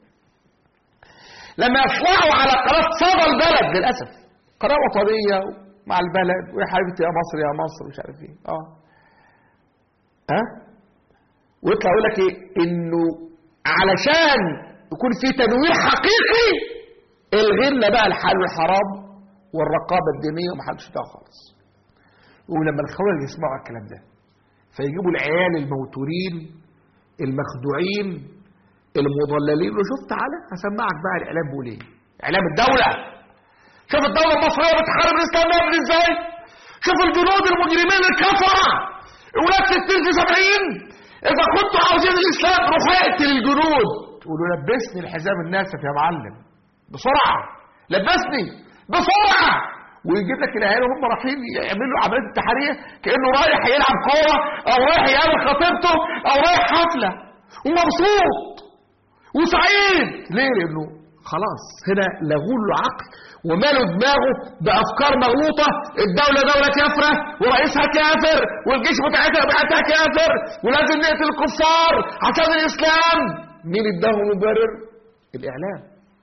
لما يطلعوا على قناه صدى البلد للاسف قناه وطنيه مع البلد ويا حبيبتي يا مصر يا مصر مش عارف ايه اه ها ويطلع يقول لك ايه انه علشان يكون في تنوير حقيقي الغينا بقى الحلال والحرام والرقابه الدينيه ومحدش ده خالص ولما الخوارج يسمعوا الكلام ده فيجيبوا العيال الموتورين المخدوعين المضللين له شوف تعالى هسمعك بقى الاعلام بيقول ايه اعلام الدوله شوف الدولة المصرية بتحارب الإسلام نعمل إزاي شوف الجنود المجرمين الكفرة ولاد 60 في 70 إذا كنتوا عاوزين الإسلام روحوا اقتل الجنود تقولوا لبسني الحزام الناسف يا معلم بسرعة لبسني بسرعة ويجيب لك العيال وهم رايحين يعملوا عمليه انتحاريه كانه رايح يلعب كوره او رايح يقابل خطيبته او رايح حفله ومبسوط وسعيد ليه لانه خلاص هنا لغوا له عقل ومالوا دماغه بافكار مغلوطه الدوله دوله كافره ورئيسها كافر والجيش بتاعتها بتاعتها كافر ولازم نقتل الكفار عشان الاسلام مين اداهم مبرر الاعلام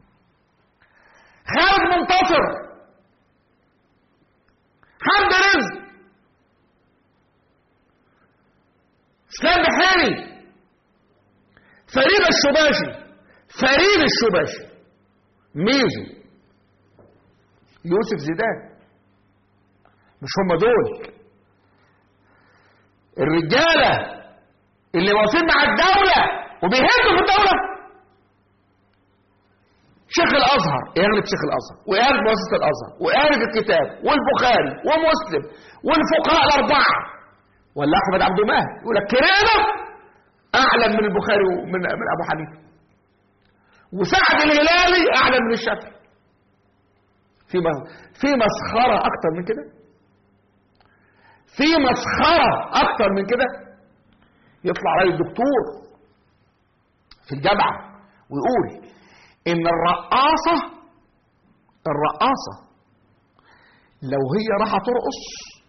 خالد منتصر حمد رزق اسلام بحيري فريد الشباشي فريد الشباشي ميزو يوسف زيدان مش هم دول الرجالة اللي واقفين مع الدولة وبيهدوا في الدولة شيخ الازهر يغلب شيخ الازهر ويغلب مؤسسه الازهر ويغلب الكتاب والبخاري ومسلم والفقهاء الاربعه ولا احمد عبد المهد يقول لك كرامه اعلم من البخاري ومن من ابو حنيفه وسعد الهلالي اعلم من الشافعي في م- في مسخره اكتر من كده في مسخره اكتر من كده يطلع راجل دكتور في الجامعه ويقول ان الرقاصه الرقاصه لو هي راح ترقص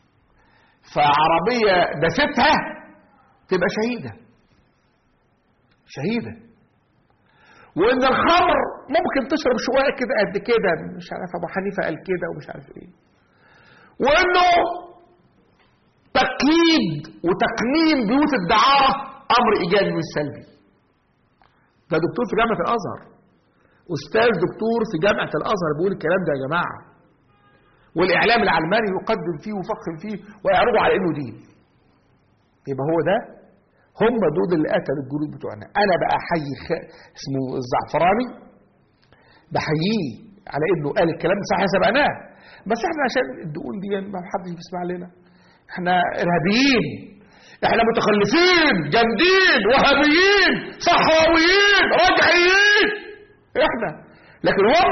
فعربيه دستها تبقى شهيده شهيده وان الخمر ممكن تشرب شويه كده قد كده مش عارف ابو حنيفه قال كده ومش عارف ايه وانه تقييد وتقنين بيوت الدعاره امر ايجابي مش سلبي ده دكتور في جامعه الازهر استاذ دكتور في جامعه الازهر بيقول الكلام ده يا جماعه والاعلام العلماني يقدم فيه ويفخم فيه ويعرضه على انه دين يبقى هو ده هم دول اللي قتلوا الجنود بتوعنا انا بقى احيي خ... اسمه الزعفراني بحييه على انه قال الكلام ده صح سبقناه بس احنا عشان الدقون دي ما حدش بيسمع لنا احنا ارهابيين احنا متخلفين جامدين وهابيين صحراويين رجعيين احنا لكن هم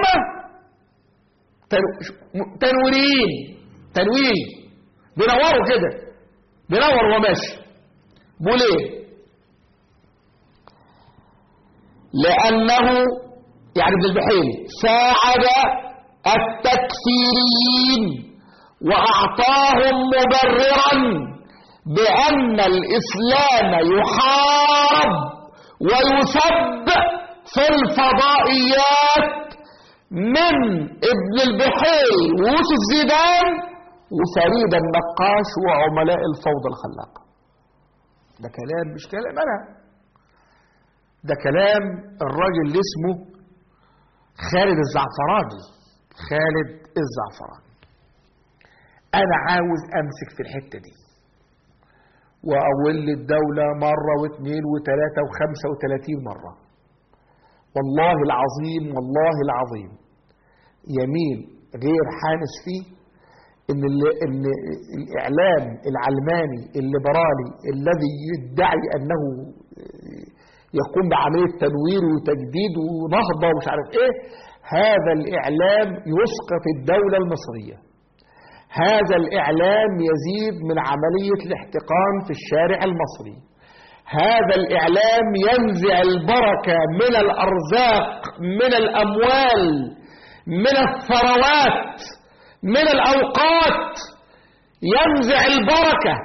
تنو- تنويريين تنوير بينوروا كده بينور وهو ماشي بيقول ايه لانه يعني ابن البحيري ساعد التكفيريين واعطاهم مبررا بان الاسلام يحارب ويسب في الفضائيات من ابن البحيري ويوسف زيدان وفريد النقاش وعملاء الفوضى الخلاقه ده كلام مش كلام انا ده كلام الراجل اللي اسمه خالد الزعفراني خالد الزعفراني انا عاوز امسك في الحته دي واقول للدوله مره واثنين وثلاثه وخمسه وثلاثين مره والله العظيم والله العظيم يمين غير حانس فيه ان ال- ان الاعلام العلماني الليبرالي الذي يدعي انه يقوم بعمليه تنوير وتجديد ونهضه ومش عارف ايه هذا الاعلام يسقط الدوله المصريه هذا الاعلام يزيد من عمليه الاحتقان في الشارع المصري هذا الاعلام ينزع البركه من الارزاق من الاموال من الثروات من الاوقات ينزع البركه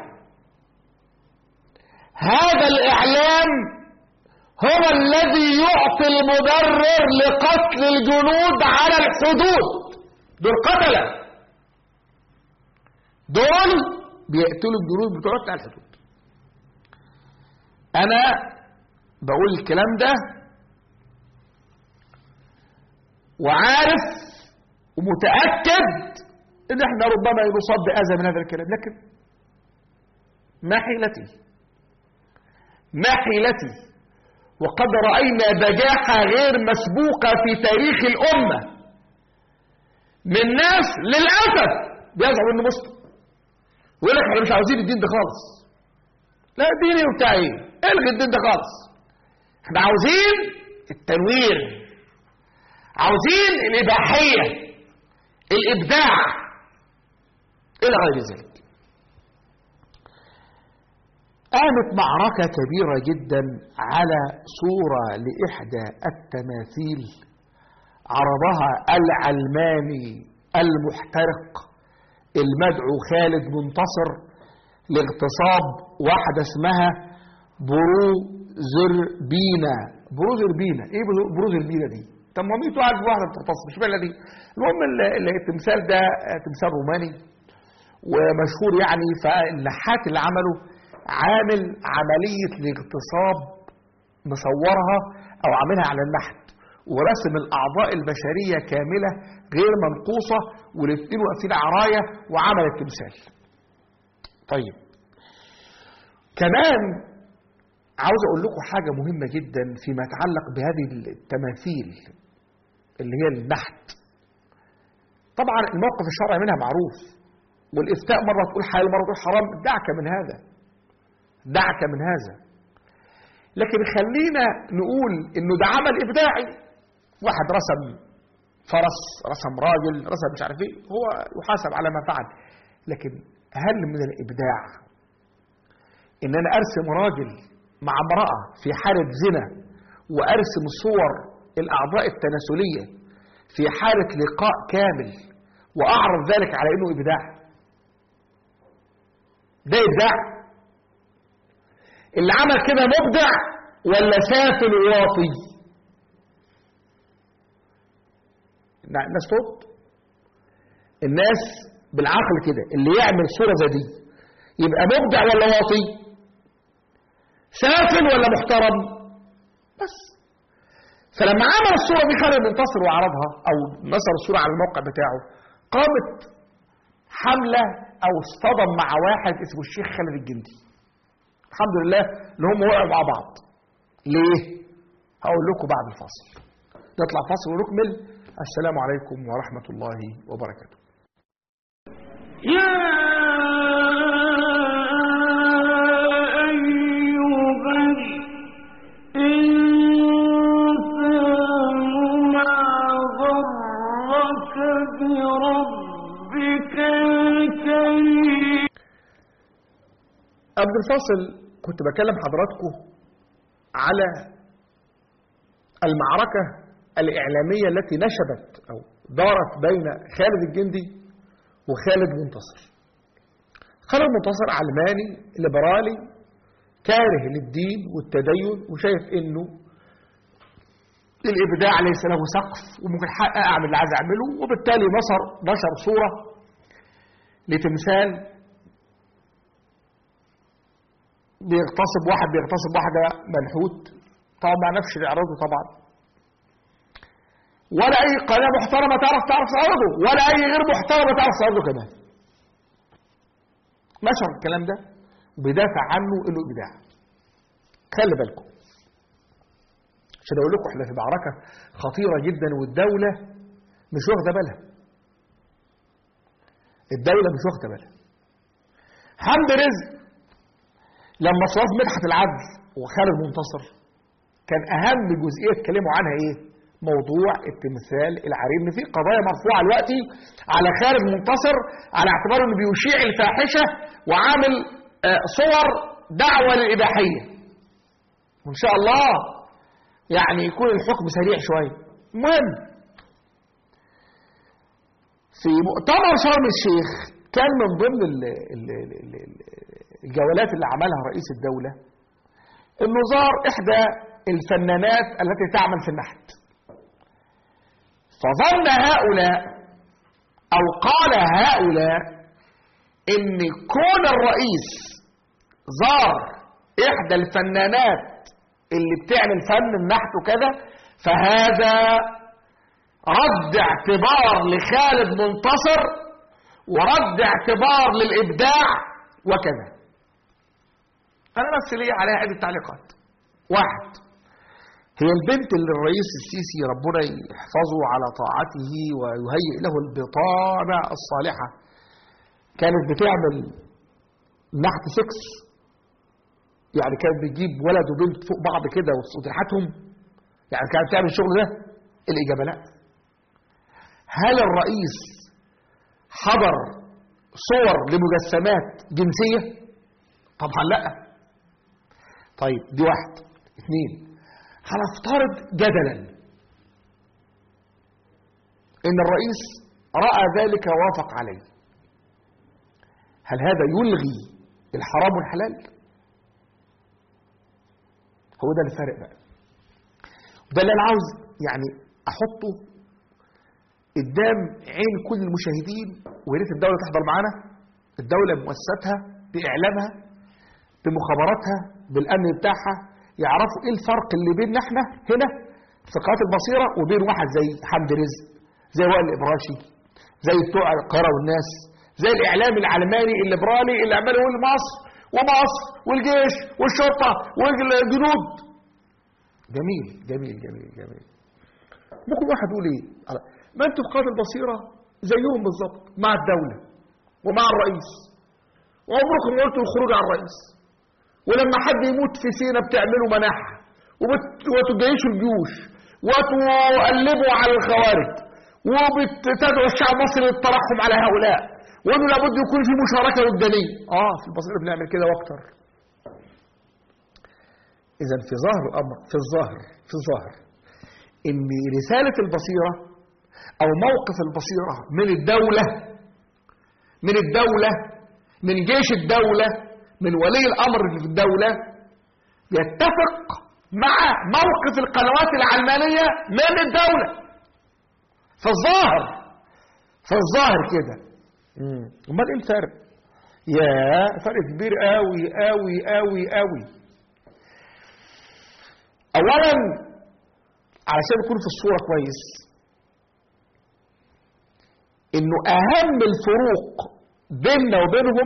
هذا الاعلام هو الذي يعطي المبرر لقتل الجنود على الحدود دول قتله دول بيقتلوا الجنود بتوعنا على الحدود انا بقول الكلام ده وعارف ومتاكد ان احنا ربما نصاب باذى من هذا الكلام لكن ما حيلتي ما حيلتي وقد راينا بجاحه غير مسبوقه في تاريخ الامه من ناس للاسف بيزعموا انه مسلم ويقول لك احنا مش عاوزين الدين ده خالص لا ديني وبتاع ايه الغي الدين ده خالص احنا عاوزين التنوير عاوزين الاباحيه الابداع الى غير ذلك قامت معركة كبيرة جدا على صورة لإحدى التماثيل عرضها العلماني المحترق المدعو خالد منتصر لاغتصاب واحدة اسمها بروزربينا بروزربينا ايه برو- بروزربينا دي طب ما مين قاعد واحدة بتغتصب مش بالله دي المهم ال- ال- التمثال ده تمثال روماني ومشهور يعني فالنحات اللي عمله عامل عملية الاغتصاب مصورها او عاملها على النحت ورسم الاعضاء البشرية كاملة غير منقوصة والاثنين واقفين عراية وعمل التمثال طيب كمان عاوز اقول لكم حاجة مهمة جدا فيما يتعلق بهذه التماثيل اللي هي النحت طبعا الموقف الشرعي منها معروف والافتاء مرة تقول حلال مرة تقول حرام دعك من هذا دعك من هذا لكن خلينا نقول انه ده عمل ابداعي واحد رسم فرس رسم راجل رسم مش عارف ايه هو يحاسب على ما فعل لكن هل من الابداع ان انا ارسم راجل مع امراه في حاله زنا وارسم صور الاعضاء التناسليه في حاله لقاء كامل واعرض ذلك على انه ابداع ده ابداع اللي عمل كده مبدع ولا سافل واطي الناس تقول الناس بالعقل كده اللي يعمل صورة زي دي يبقى مبدع ولا واطي سافل ولا محترم بس فلما عمل الصورة دي خالد منتصر وعرضها أو نشر الصورة على الموقع بتاعه قامت حملة أو اصطدم مع واحد اسمه الشيخ خالد الجندي الحمد لله ان هم وقعوا مع بعض ليه هقول لكم بعد الفاصل نطلع فاصل ونكمل السلام عليكم ورحمة الله وبركاته يا أيها الإنسان ما غرك بربك الكريم قبل الفاصل كنت بكلم حضراتكم على المعركة الإعلامية التي نشبت أو دارت بين خالد الجندي وخالد منتصر خالد منتصر علماني ليبرالي كاره للدين والتدين وشايف انه الابداع ليس له سقف وممكن حق اعمل اللي عايز اعمله وبالتالي نشر نشر صوره لتمثال بيغتصب واحد بيغتصب واحده منحوت طبعا ما نفش يعرضه طبعا ولا اي قناه محترمه تعرف تعرف تعرضه ولا اي غير محترمه تعرف تعرضه كمان نشر الكلام ده وبيدافع عنه انه ابداع خلي بالكم عشان اقول لكم احنا في معركه خطيره جدا والدوله مش واخده بالها الدوله مش واخده بالها حمد رزق لما صرف مدحت العدل وخالد منتصر كان اهم جزئيه اتكلموا عنها ايه موضوع التمثال العريض ان في قضايا مرفوعه دلوقتي على خالد منتصر على اعتباره انه بيشيع الفاحشه وعامل آه، صور دعوه للاباحيه وان شاء الله يعني يكون الحكم سريع شويه المهم في مؤتمر شرم الشيخ كان من ضمن ال ال ال ال الجولات اللي عملها رئيس الدولة انه زار احدى الفنانات التي تعمل في النحت فظن هؤلاء او قال هؤلاء ان كون الرئيس زار احدى الفنانات اللي بتعمل فن النحت وكذا فهذا رد اعتبار لخالد منتصر ورد اعتبار للابداع وكذا انا بس لي عليها عده تعليقات واحد هي البنت اللي الرئيس السيسي ربنا يحفظه على طاعته ويهيئ له البطانه الصالحه كانت بتعمل نحت سكس يعني كانت بتجيب ولد وبنت فوق بعض كده وتلحتهم يعني كانت بتعمل الشغل ده الاجابه لا هل الرئيس حضر صور لمجسمات جنسيه طبعا لا طيب دي واحد اثنين هنفترض جدلا ان الرئيس راى ذلك ووافق عليه هل هذا يلغي الحرام والحلال هو ده الفرق بقى وده اللي انا عاوز يعني احطه قدام عين كل المشاهدين ويا ريت الدوله تحضر معانا الدوله بمؤسساتها باعلامها بمخابراتها بالامن بتاعها يعرفوا ايه الفرق اللي بيننا احنا هنا في قناه البصيره وبين واحد زي حمد رزق زي وائل الابراشي زي بتوع القاهره والناس زي الاعلام العلماني الليبرالي اللي عمال يقول مصر ومصر والجيش والشرطه والجنود جميل جميل جميل جميل ممكن واحد يقول ايه على- ما انتوا في قاده البصيره زيهم بالظبط مع الدوله ومع الرئيس وعمركم ما قلتوا الخروج على الرئيس ولما حد يموت في سينا بتعملوا مناحة وبت- وتجيشوا الجيوش وتقلبوا على الخوارج وبتدعوا الشعب المصري للترحم على هؤلاء وانه لابد يكون في مشاركه وجدانيه اه في البصيره بنعمل كده واكتر اذا في ظاهر الامر في الظاهر في الظاهر ان رساله البصيره او موقف البصيره من الدوله من الدوله من جيش الدوله من ولي الامر اللي في الدوله يتفق مع موقف القنوات العلمانيه من الدوله في الظاهر في الظاهر كده مم. امال ايه الفرق يا فرق كبير قوي قوي قوي قوي اولا علشان نكون في الصوره كويس انه اهم الفروق بيننا وبينهم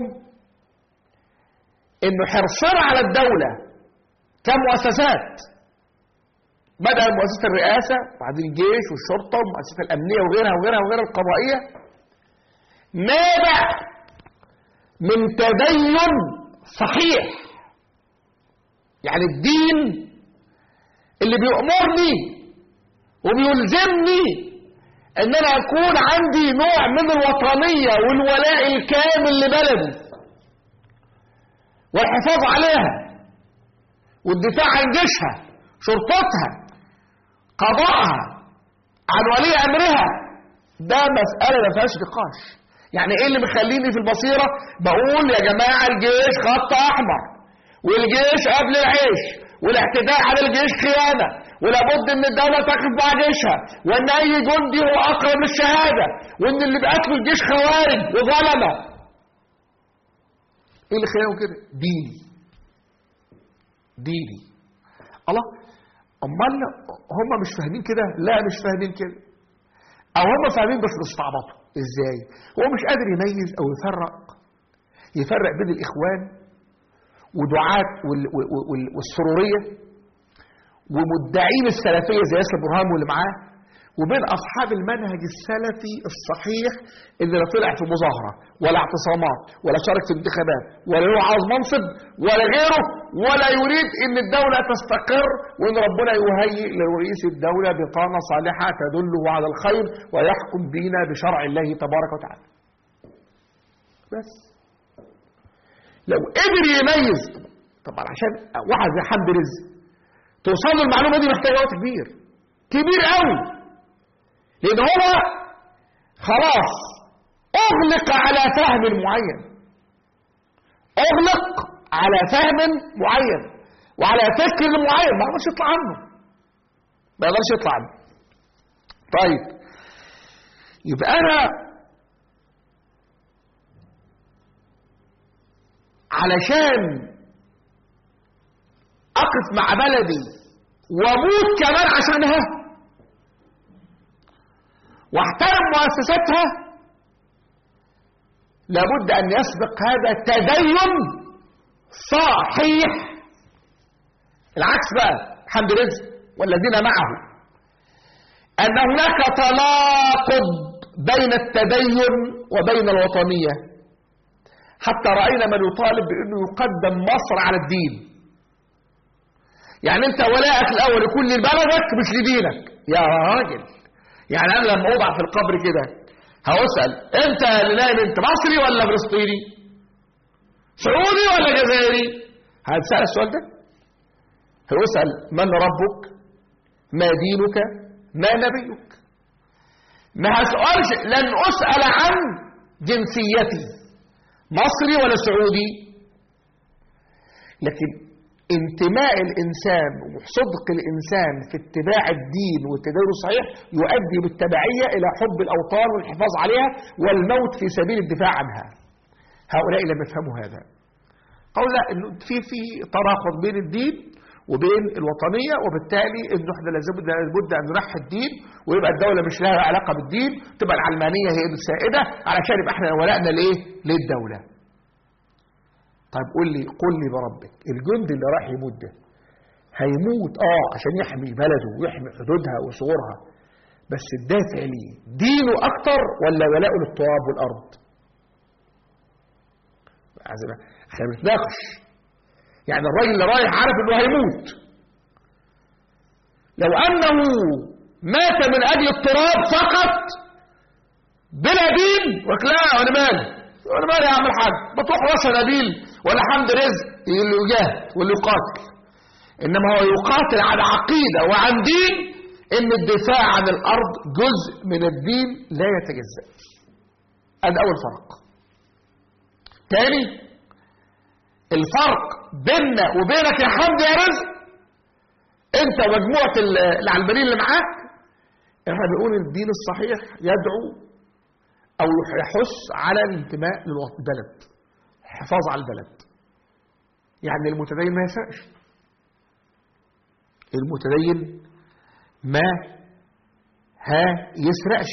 انه حرصنا على الدوله كمؤسسات بدأ مؤسسة الرئاسة وبعدين الجيش والشرطة والمؤسسات الأمنية وغيرها وغيرها وغيرها القضائية نابع من تدين صحيح يعني الدين اللي بيأمرني وبيلزمني ان انا اكون عندي نوع من الوطنية والولاء الكامل لبلدي والحفاظ عليها والدفاع عن جيشها شرطتها قضاءها عن ولي امرها ده مسألة ما فيهاش نقاش يعني ايه اللي مخليني في البصيرة بقول يا جماعة الجيش خط احمر والجيش قبل العيش والاعتداء على الجيش خيانة ولابد ان الدولة تقف مع جيشها وان اي جندي هو اقرب للشهادة وان اللي بيقتلوا الجيش خوارج وظلمة ايه اللي خلانه كده ديني ديني الله امال هم مش فاهمين كده لا مش فاهمين كده او هم فاهمين بس بيستعبطوا ازاي هو مش قادر يميز او يفرق يفرق بين الاخوان ودعاة وال- وال- وال- والسروريه ومدعين السلفيه زي ياسر برهان واللي معاه وبين اصحاب المنهج السلفي الصحيح اللي لا طلع في مظاهره ولا اعتصامات ولا شارك في انتخابات ولا هو عاوز منصب ولا غيره ولا يريد ان الدوله تستقر وان ربنا يهيئ لرئيس الدوله بطانه صالحه تدله على الخير ويحكم بينا بشرع الله تبارك وتعالى. بس لو قدر يميز طبعا عشان واحد زي حمد رزق توصل له المعلومه دي محتاجه وقت كبير كبير قوي لان هو خلاص اغلق على فهم معين اغلق على فهم معين وعلى فكر معين ما يقدرش يطلع عنه ما يقدرش يطلع عنه طيب يبقى انا علشان اقف مع بلدي واموت كمان عشانها واحترم مؤسساتها لابد ان يسبق هذا تدين صحيح العكس بقى حمد رزق والذين معه ان هناك تناقض بين التدين وبين الوطنيه حتى راينا من يطالب بانه يقدم مصر على الدين يعني انت ولاءك الاول يكون لبلدك مش لدينك يا راجل يعني انا لما اوضع في القبر كده هسال انت اللي نايم انت مصري ولا فلسطيني سعودي ولا جزائري هتسال السؤال ده هيسال من ربك ما دينك ما نبيك ما هسألش لن أسأل عن جنسيتي مصري ولا سعودي لكن انتماء الإنسان وصدق الإنسان في اتباع الدين والتدين الصحيح يؤدي بالتبعية إلى حب الأوطان والحفاظ عليها والموت في سبيل الدفاع عنها هؤلاء لم يفهموا هذا قالوا لا إنه في في تناقض بين الدين وبين الوطنية وبالتالي انه احنا لازم لابد ان نرحب الدين ويبقى الدولة مش لها علاقة بالدين تبقى العلمانية هي السائدة علشان يبقى احنا ولائنا لايه؟ للدولة. طيب قول لي قل لي بربك الجندي اللي راح يموت ده هيموت اه عشان يحمي بلده ويحمي حدودها وثغورها بس الدافع ليه دينه اكتر ولا ولاؤه للتراب والارض عايزين- احنا بنتناقش يعني الراجل اللي رايح عارف انه هيموت لو انه مات من اجل التراب فقط بلا دين قلت لا انا مالي انا مالي يا عم الحاج ما تروح راس نبيل ولا حمد رزق اللي يجاهد واللي يقاتل انما هو يقاتل على عقيده وعن دين ان الدفاع عن الارض جزء من الدين لا يتجزا هذا اول فرق تاني الفرق بيننا وبينك يا حمد يا رزق انت ومجموعه ال- العلمانيين اللي معاك احنا بنقول الدين الصحيح يدعو او يحث على الانتماء للبلد الحفاظ على البلد يعني المتدين ما يسرقش المتدين ما ها يسرقش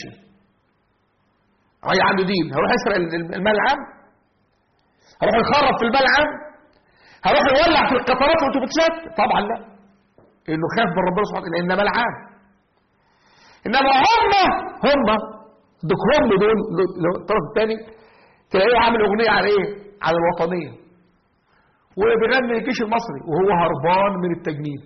راجل عنده دين هيروح يسرق المال العام هيروح يخرب في المال العام هيروح يولع في القطارات والاتوبيسات طبعا لا انه خاف من ربنا سبحانه وتعالى لان مال عام انما هم هم دوك هم دول دول- الطرف الثاني تلاقيه عامل اغنيه على ايه؟ على الوطنيه وبيغني الجيش المصري وهو هربان من التجنيد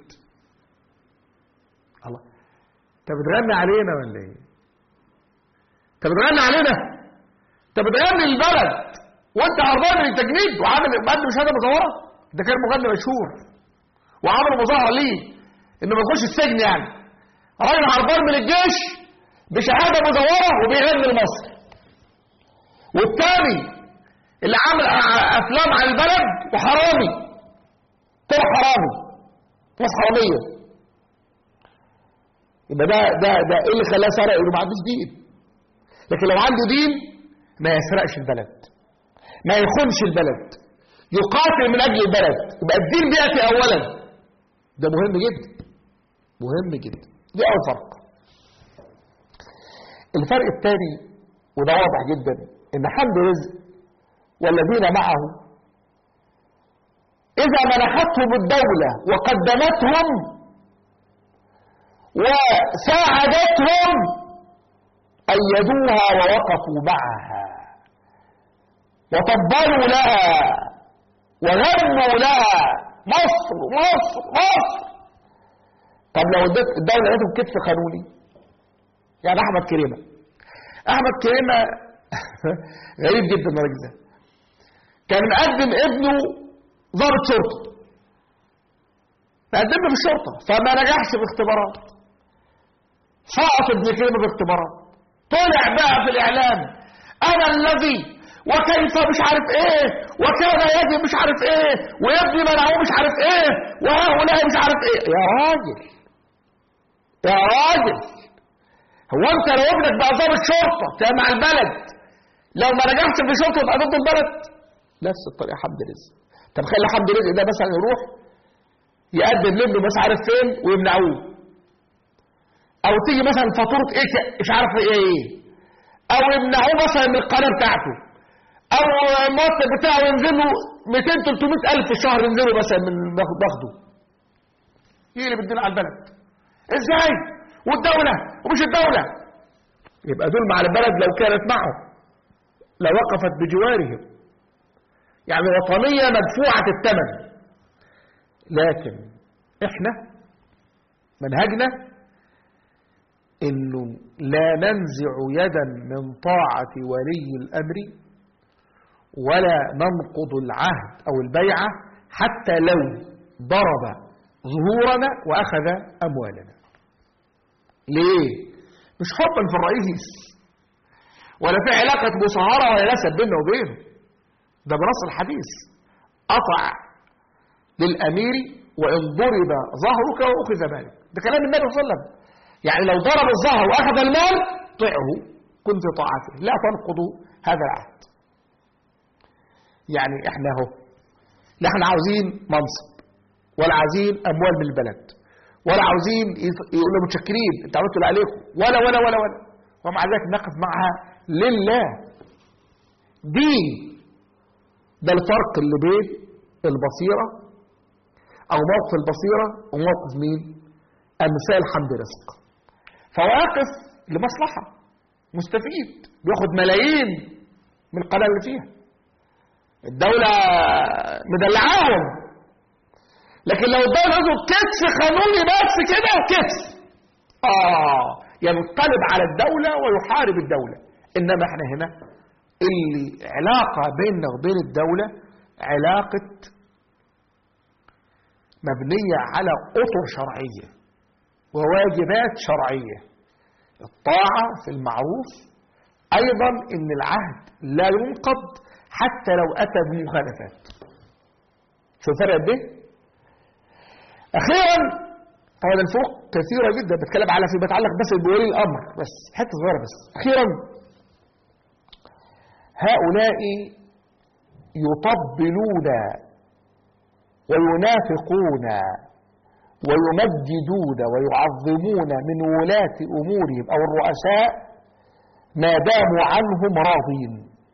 الله انت بتغني علينا ولا ايه؟ انت بتغني علينا انت بتغني البلد وانت هربان من التجنيد وعامل مقدم شهاده مزوره ده كان مغني مشهور وعمل مظاهره ليه انه ما يخش السجن يعني راجل هربان من الجيش بشهاده مزوره وبيغني لمصر والتاني اللي عامل ع- افلام على البلد وحرامي طلع حرامي ناس حراميه يبقى ده ده ده ايه اللي خلاه سرق انه ما عندوش دين لكن لو عنده دين ما يسرقش البلد ما يخونش البلد يقاتل من اجل البلد يبقى الدين بياتي اولا ده مهم جدا مهم جدا دي اول فرق الفرق الثاني وده واضح جدا ان حمد رزق والذين معه اذا منحتهم الدوله وقدمتهم وساعدتهم ايدوها ووقفوا معها وطبلوا لها وغنوا لها مصر مصر مصر طب لو ادت الدوله ادتهم كتف قانوني يعني احمد كريمه احمد كريمه غريب جدا الراجل ده كان مقدم ابنه ضابط شرطه مقدم له في الشرطه فما نجحش في اختبارات سقط ابن كريمه في اختبارات طلع بقى في الاعلام انا الذي وكيف مش عارف ايه وكان يجب مش عارف ايه ويبني منعوه مش عارف ايه وهؤلاء مش عارف ايه يا راجل يا راجل هو انت لو ابنك بقى ضابط شرطه تبقى مع البلد لو ما نجحش في شرطه يبقى ضد البلد نفس الطريقه حمد رزق طب خلي حمد رزق ده مثلا يروح يقدم لابنه مش عارف فين ويمنعوه او تيجي مثلا فاتوره ايه ك- مش عارف ايه ايه او يمنعوه مثلا من القناه بتاعته او المرتب بتاعه ينزل له 200 300 الف في الشهر ينزلوا مثلا من باخد- باخده يقلب الدين على البلد ازاي والدوله ومش الدوله يبقى دول مع البلد لو كانت معه لوقفت بجوارهم يعني وطنيه مدفوعه الثمن لكن احنا منهجنا انه لا ننزع يدا من طاعه ولي الامر ولا ننقض العهد او البيعه حتى لو ضرب ظهورنا واخذ اموالنا ليه مش حبا في الرئيس ولا في علاقه مصاهره ولا نسب بيننا وبينه ده بنص الحديث اطع للامير وان ضرب ظهرك واخذ مالك ده كلام النبي صلى الله عليه وسلم يعني لو ضرب الظهر واخذ المال طعه كن في طاعته لا تنقضوا هذا العهد يعني احنا اهو لا احنا عاوزين منصب ولا عاوزين اموال من البلد ولا عاوزين يف- يقولوا متشكرين انت عملتوا اللي عليكم ولا ولا ولا ولا ومع ذلك نقف معها لله دين ده الفرق اللي بين البصيرة أو موقف البصيرة وموقف مين أمثال حمد رزق فواقف لمصلحة مستفيد بياخد ملايين من القناة اللي فيها الدولة مدلعاهم لكن لو الدولة عنده كتف قانوني بس كده كتف آه ينقلب على الدولة ويحارب الدولة إنما احنا هنا اللي علاقة بيننا وبين الدولة علاقة مبنية على أطر شرعية وواجبات شرعية الطاعة في المعروف أيضا إن العهد لا ينقض حتى لو أتى بمخالفات شو الفرق ده أخيرا طبعا الفروق كثيرة جدا بتكلم على فيما يتعلق بس بولي الأمر بس حتة صغيرة بس أخيرا هؤلاء يطبلون وينافقون ويمجدون ويعظمون من ولاة أمورهم أو الرؤساء ما داموا عنهم راضين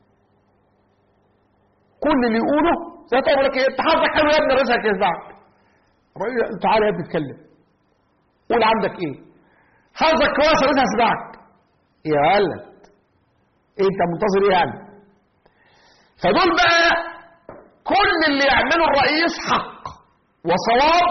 كل اللي يقوله زي تقول لك ايه انت حظك حلو يا ابني رزقك يسمعك تعالى يا ابني اتكلم قول عندك ايه حظك كويس رزقك يسمعك يا ولد إيه انت منتظر ايه يعني فدول بقى كل اللي يعمله الرئيس حق وصواب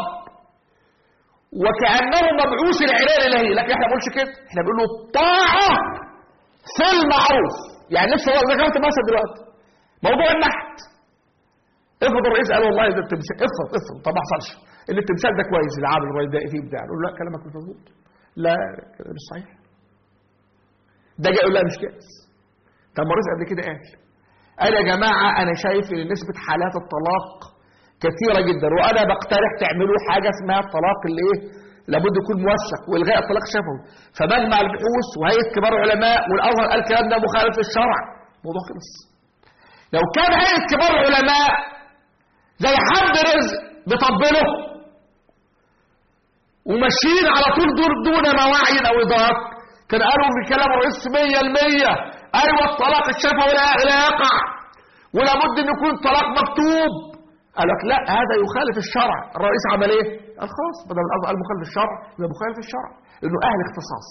وكأنه مبعوث العناية الإلهية لكن احنا ما بنقولش كده احنا بنقول له الطاعة في المعروف يعني لسه ذكرت مثلا دلوقتي موضوع النحت افرض الرئيس قال والله ده التمثال افرض افرض طب ما حصلش اللي التمثال ده كويس العامل الراجل ده فيه ابداع نقول له لا كلامك مش مظبوط لا كلام مش صحيح ده جاي يقول لا مش كويس طب ما الرئيس قبل كده قال قال يا جماعه انا شايف ان نسبه حالات الطلاق كثيره جدا وانا بقترح تعملوا حاجه اسمها الطلاق اللي ايه لابد يكون موثق والغاء الطلاق شفوي فمجمع البحوث وهيئه كبار العلماء والازهر قال الكلام ده مخالف للشرع الموضوع خلص لو كان هيئه كبار العلماء زي حد رزق بيطبله وماشيين على طول دور دون مواعي او ادراك كان قالوا في كلام الرئيس 100% ايوه الطلاق الشفوي لا لا يقع ولابد ان يكون طلاق مكتوب قال لك لا هذا يخالف الشرع الرئيس عمل ايه قال خلاص بدل الأرض قال مخالف الشرع يبقى مخالف الشرع لانه اهل اختصاص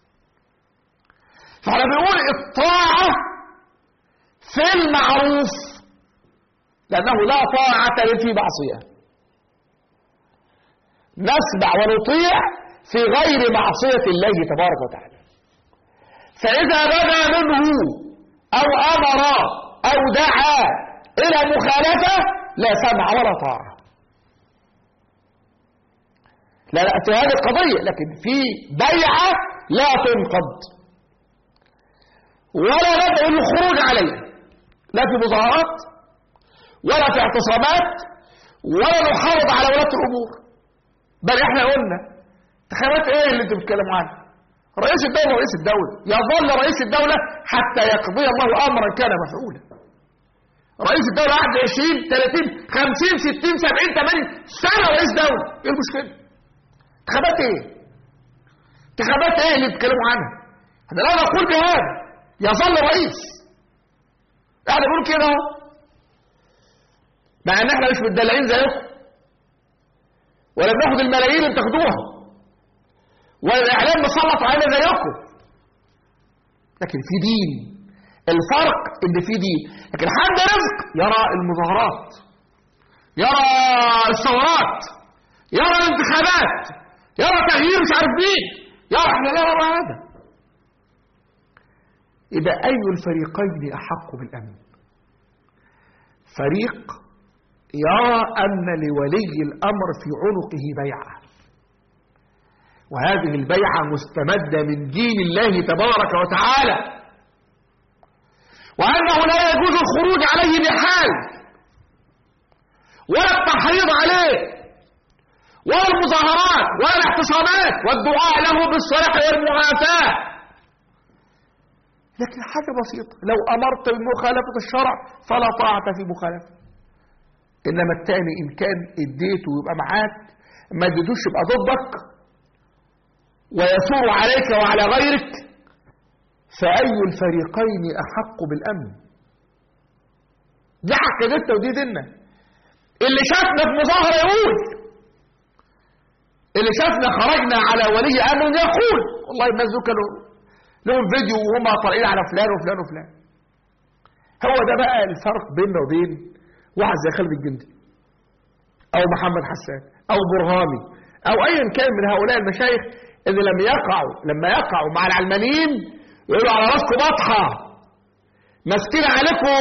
فاحنا بنقول الطاعه في المعروف لانه لا طاعه في معصيه نسمع ونطيع في غير معصيه الله تبارك وتعالى فاذا بدا منه او امر او دعا الى مخالفه لا سمع ولا طاعة لا لا في هذه القضية لكن في بيعة لا تنقض ولا ندعو الخروج عليها لا في مظاهرات ولا في اعتصامات ولا نحافظ على ولاة الأمور بل احنا قلنا انتخابات ايه اللي انتوا بتتكلموا عنها رئيس الدولة رئيس الدولة يظل رئيس الدولة حتى يقضي الله أمرا كان مفعولا رئيس الدولة قعد 20 30 50 60 70 80 سنة رئيس دولة ايه المشكلة؟ انتخابات ايه؟ انتخابات ايه اللي بيتكلموا عنها؟ احنا لا نقول بهذا يظل رئيس احنا بنقول كده اهو مع ان احنا مش متدلعين زيكم ولا بناخد الملايين اللي بتاخدوها ولا الاعلام مسلط علينا زيكم لكن في دين الفرق ان في دين لكن حد رزق يرى المظاهرات يرى الثورات يرى الانتخابات يرى تغيير مش عارف مين يرى احنا لا نرى هذا يبقى اي الفريقين احق بالامن فريق يرى ان لولي الامر في عنقه بيعه وهذه البيعه مستمده من دين الله تبارك وتعالى وأنه لا يجوز الخروج عليه بحال ولا التحريض عليه ولا المظاهرات ولا الاعتصامات والدعاء له بالصلاح والمعافاة لكن حاجة بسيطة لو أمرت بمخالفة الشرع فلا طاعة في مخالفة إنما الثاني إن كان اديته يبقى معاك ما اديتوش يبقى ضدك ويثور عليك وعلى غيرك فأي الفريقين أحق بالأمن دي عقيدتنا ودي ديننا اللي شافنا في مظاهرة يقول اللي شافنا خرجنا على ولي امر يقول والله الناس دول كانوا لهم فيديو وهم طالعين على فلان وفلان وفلان هو ده بقى الفرق بيننا وبين واحد زي خالد الجندي او محمد حسان او برهامي او ايا كان من هؤلاء المشايخ اللي لم يقعوا لما يقعوا مع العلمانيين يقولوا على راسكم بطحه ماسكين عليكم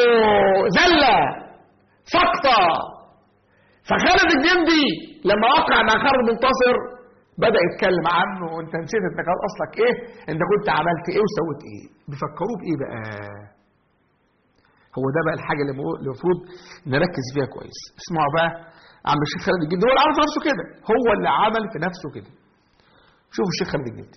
زله سقطه فخالد الجندي لما وقع مع خالد منتصر بدا يتكلم عنه وانت نسيت انت كان اصلك ايه انت كنت عملت ايه وسويت ايه بيفكروه بايه بقى هو ده بقى الحاجه اللي المفروض نركز فيها كويس اسمعوا بقى عم الشيخ خالد الجندي هو اللي عمل في نفسه كده هو اللي عمل في نفسه كده شوفوا الشيخ خالد الجندي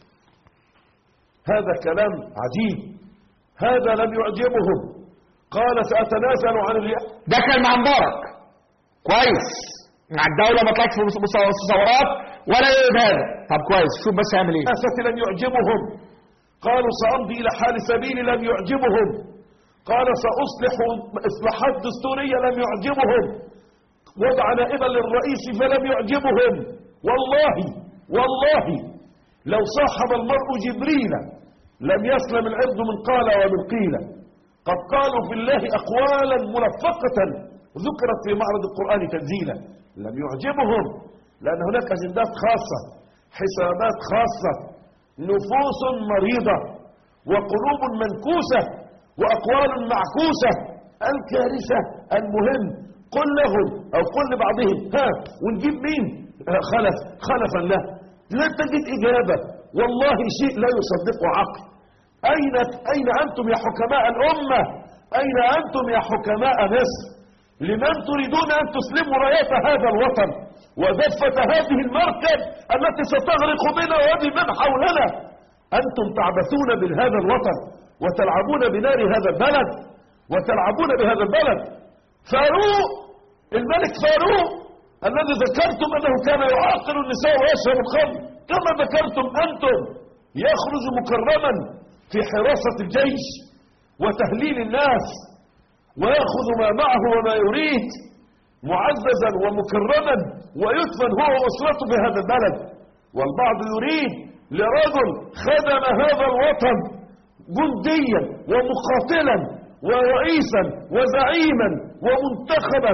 هذا كلام عجيب هذا لم يعجبهم قال سأتنازل عن اليأس ده كان مع مبارك كويس مع الدولة ما طلعتش في مصورات ولا يريد هذا طب كويس شوف بس هيعمل ايه الرئاسة لم يعجبهم قالوا سأمضي إلى حال سبيلي لم يعجبهم قال سأصلح إصلاحات دستورية لم يعجبهم وضع نائبا للرئيس فلم يعجبهم والله والله لو صاحب المرء جبريل لم يسلم العرض من قال ومن قيل قد قالوا في الله أقوالا ملفقة ذكرت في معرض القرآن تنزيلا لم يعجبهم لأن هناك أجندات خاصة حسابات خاصة نفوس مريضة وقلوب منكوسة وأقوال معكوسة الكارثة المهم قل لهم أو قل لبعضهم ها ونجيب مين آه، خلف خلفا له لا تجد إجابة والله شيء لا يصدقه عقل أين أين أنتم يا حكماء الأمة أين أنتم يا حكماء مصر لمن تريدون أن تسلموا راية هذا الوطن ودفة هذه المركب التي ستغرق بنا وبمن حولنا أنتم تعبثون بهذا الوطن وتلعبون بنار هذا البلد وتلعبون بهذا البلد فاروق الملك فاروق الذي ذكرتم أنه كان يعاقل النساء ويشرب الخمر كما ذكرتم أنتم يخرج مكرما في حراسة الجيش وتهليل الناس ويأخذ ما معه وما يريد معززا ومكرما ويدفن هو وأسرته في هذا البلد والبعض يريد لرجل خدم هذا الوطن جنديا ومقاتلا ورئيسا وزعيما ومنتخبا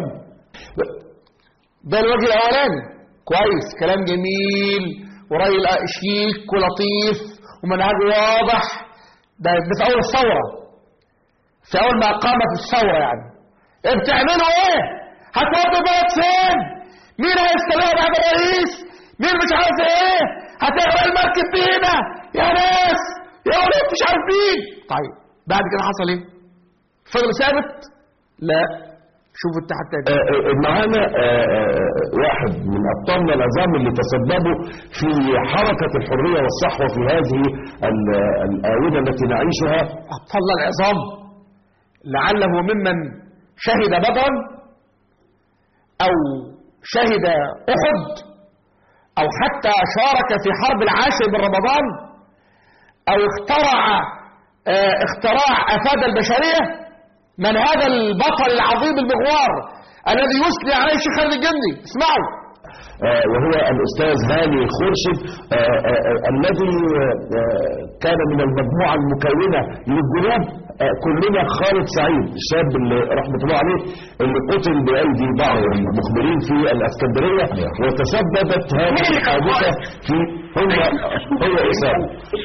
ده الوجه الاولاني كويس كلام جميل وراجل شيك ولطيف ومنهجه واضح ده ده في اول الثوره في اول ما قامت الثوره يعني إيه بتعملوا ايه هتودوا البلد فين مين هيستلمها بعد الرئيس مين مش عارف ايه هتغرق المركب بينا يا ناس يا ولاد مش عارفين طيب بعد كده حصل ايه فضل ثابت لا شوف التحت التاني آه، آه، معانا آه، آه، واحد من أبطالنا العظام اللي تسببوا في حركة الحرية والصحوة في هذه ال- الآونة التي نعيشها أبطال العظام لعله ممن شهد بدرا أو شهد أحد أو حتى شارك في حرب العاشر من رمضان أو اخترع آه، اختراع أفاد البشرية من هذا البطل العظيم المغوار الذي يثني عليه الشيخ خالد الجندي اسمعوا آه، وهو الأستاذ هاني خورشيد آه، آه، آه، الذي آه، كان من المجموعة المكونة للجنوب آه، كلنا خالد سعيد الشاب اللي رحمة الله عليه اللي قتل بأيدي بعض المخبرين في الأسكندرية وتسببت هذه الحادثة في هو هو إسامة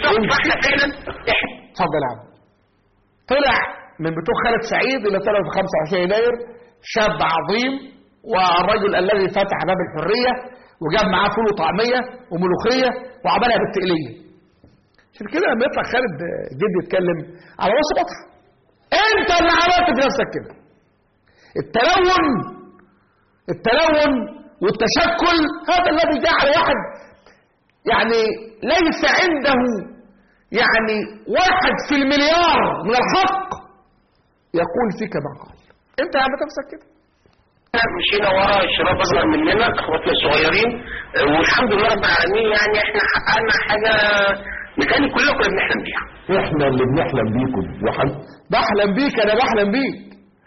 اتفضل يا عم طلع من بتوع خالد سعيد اللي طلع في 25 يناير شاب عظيم والرجل الذي فتح باب الحريه وجاب معاه فول وطعميه وملوخيه وعملها بالتقليه عشان كده لما يطلع خالد جدي يتكلم على راس بطح انت اللي عملت في نفسك كده التلون التلون والتشكل هذا الذي جعل واحد يعني ليس عنده يعني واحد في المليار من الحق يقول فيك ما قال انت عملت نفسك كده مشينا ورا الشباب اصغر مننا اخواتنا الصغيرين آه، والحمد لله رب العالمين يعني احنا حققنا حاجه متهيألي كلنا كنا بنحلم بيها احنا اللي بنحلم بيكم وحن بحلم بيك انا بحلم بيك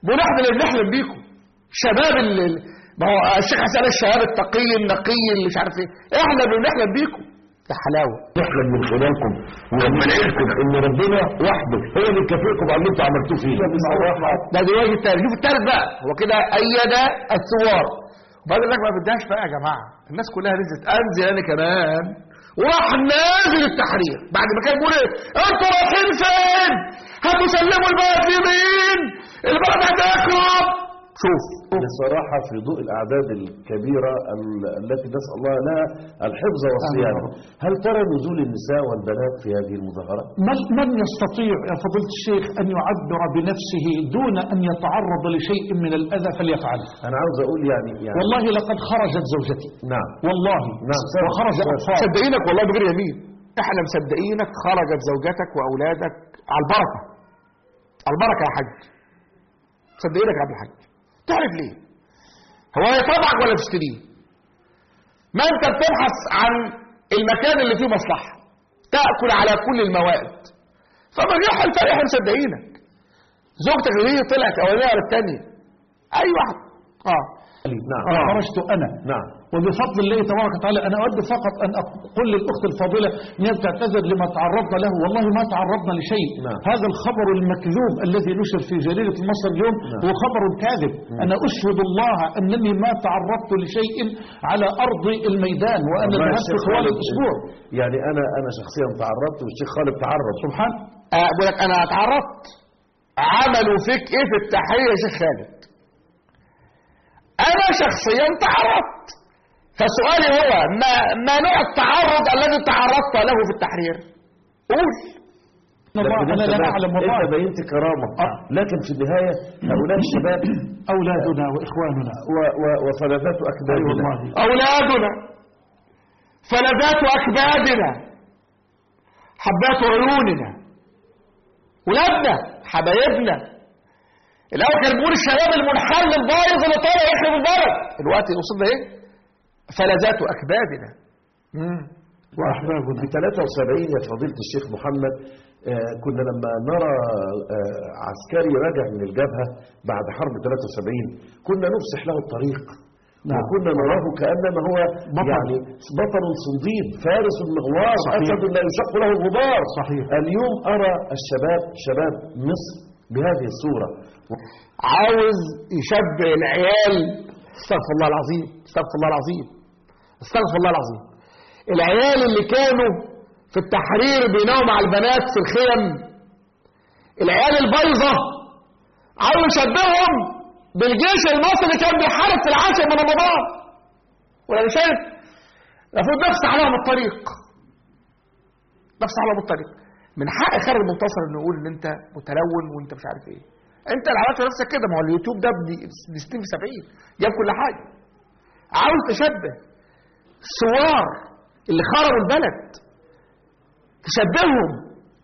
بقول احنا اللي بنحلم بيكم شباب اللي ما هو الشيخ حسن الشباب التقي النقي اللي مش عارف ايه احنا اللي بنحلم بيكم يا حلاوه نحلم من خلالكم ومن علمكم ان ربنا وحده هو اللي يكافئكم على اللي انتوا عملتوه فيه ده دلوقتي التالت شوف التالت بقى هو كده ايد الثوار وبعدين لك ما بدهاش بقى يا جماعه الناس كلها نزلت انزل انا كمان وراح نازل التحرير بعد ما كان بيقول ايه انتوا رايحين فين؟ هتسلموا البلد في مين؟ البلد هتخرب شوف بصراحة في ضوء الأعداد الكبيرة ال- التي نسأل الله لها الحفظ والصيانة هل ترى نزول النساء والبنات في هذه المظاهرات؟ من من يستطيع يا فضيلة الشيخ أن يعبر بنفسه دون أن يتعرض لشيء من الأذى فليفعله أنا عاوز أقول يعني يعني والله لقد خرجت زوجتي نعم والله نعم وخرج أطفال مصدقينك والله بغير يمين احنا مصدقينك خرجت زوجتك واولادك على البركه على البركه يا حاج مصدقينك يا عبد الحاج تعرف ليه هو يطبعك ولا تشتريه ما انت بتبحث عن المكان اللي فيه مصلحه تاكل على كل الموائد فما غير حال تاني احنا مصدقينك زوجتك اللي هي طلعت اولانيه ولا الثانيه اي واحد اه نعم خرجت أنا نعم وبفضل الله تبارك وتعالى أنا أود فقط أن أقول للأخت الفاضلة أن هي تعتذر لما تعرضنا له والله ما تعرضنا لشيء نعم. هذا الخبر المكذوب الذي نشر في جريدة مصر اليوم هو خبر كاذب أنا أشهد الله أنني ما تعرضت لشيء على أرض الميدان وأنا والله ذهبت الشيخ طوال خالد- الأسبوع يعني أنا أنا شخصيا تعرضت والشيخ خالد تعرض سبحان آه، بقول لك انا اتعرضت عملوا فيك ايه في التحرير يا شيخ خالد انا شخصيا تعرضت فسؤالي هو ما, ما نوع التعرض الذي تعرضت له في التحرير قول الله لكن أنا أنت لا بقى- أعلم أنت والله بينت كرامة لكن في النهاية هؤلاء الشباب أولادنا وإخواننا و- و- وفلذات أي أكبادنا والله اولادنا فلذات اكبادنا حبات عيوننا ولادنا حبايبنا الاول كان بيقول الشباب المنحل البايظ اللي طالع يخرب البلد دلوقتي وصلنا ايه فلذات اكبادنا وأحبابنا في 73 يا فضيلة الشيخ محمد آه، كنا لما نرى آه، عسكري راجع من الجبهة بعد حرب 73 كنا نفسح له الطريق نعم. وكنا نراه كأنما هو بطل. يعني بطل صنديد فارس مغوار صحيح. أسد لا يشق له الغبار صحيح. اليوم أرى الشباب شباب مصر بهذه الصورة عاوز يشبع العيال استغفر الله العظيم استغفر الله العظيم استغفر الله العظيم العيال اللي كانوا في التحرير بيناموا مع البنات في الخيم العيال البيضة عاوز يشبههم بالجيش المصري اللي كان بيحارب في العاشر من رمضان ولا مش شايف المفروض نفسح لهم الطريق نفسح لهم الطريق من حق خالد المنتصر انه يقول ان انت متلون وانت مش عارف ايه انت اللي عملت نفسك كده ما هو اليوتيوب ده ب 60 في 70 جاب كل حاجه عاوز تشبه الثوار اللي خربوا البلد تشبههم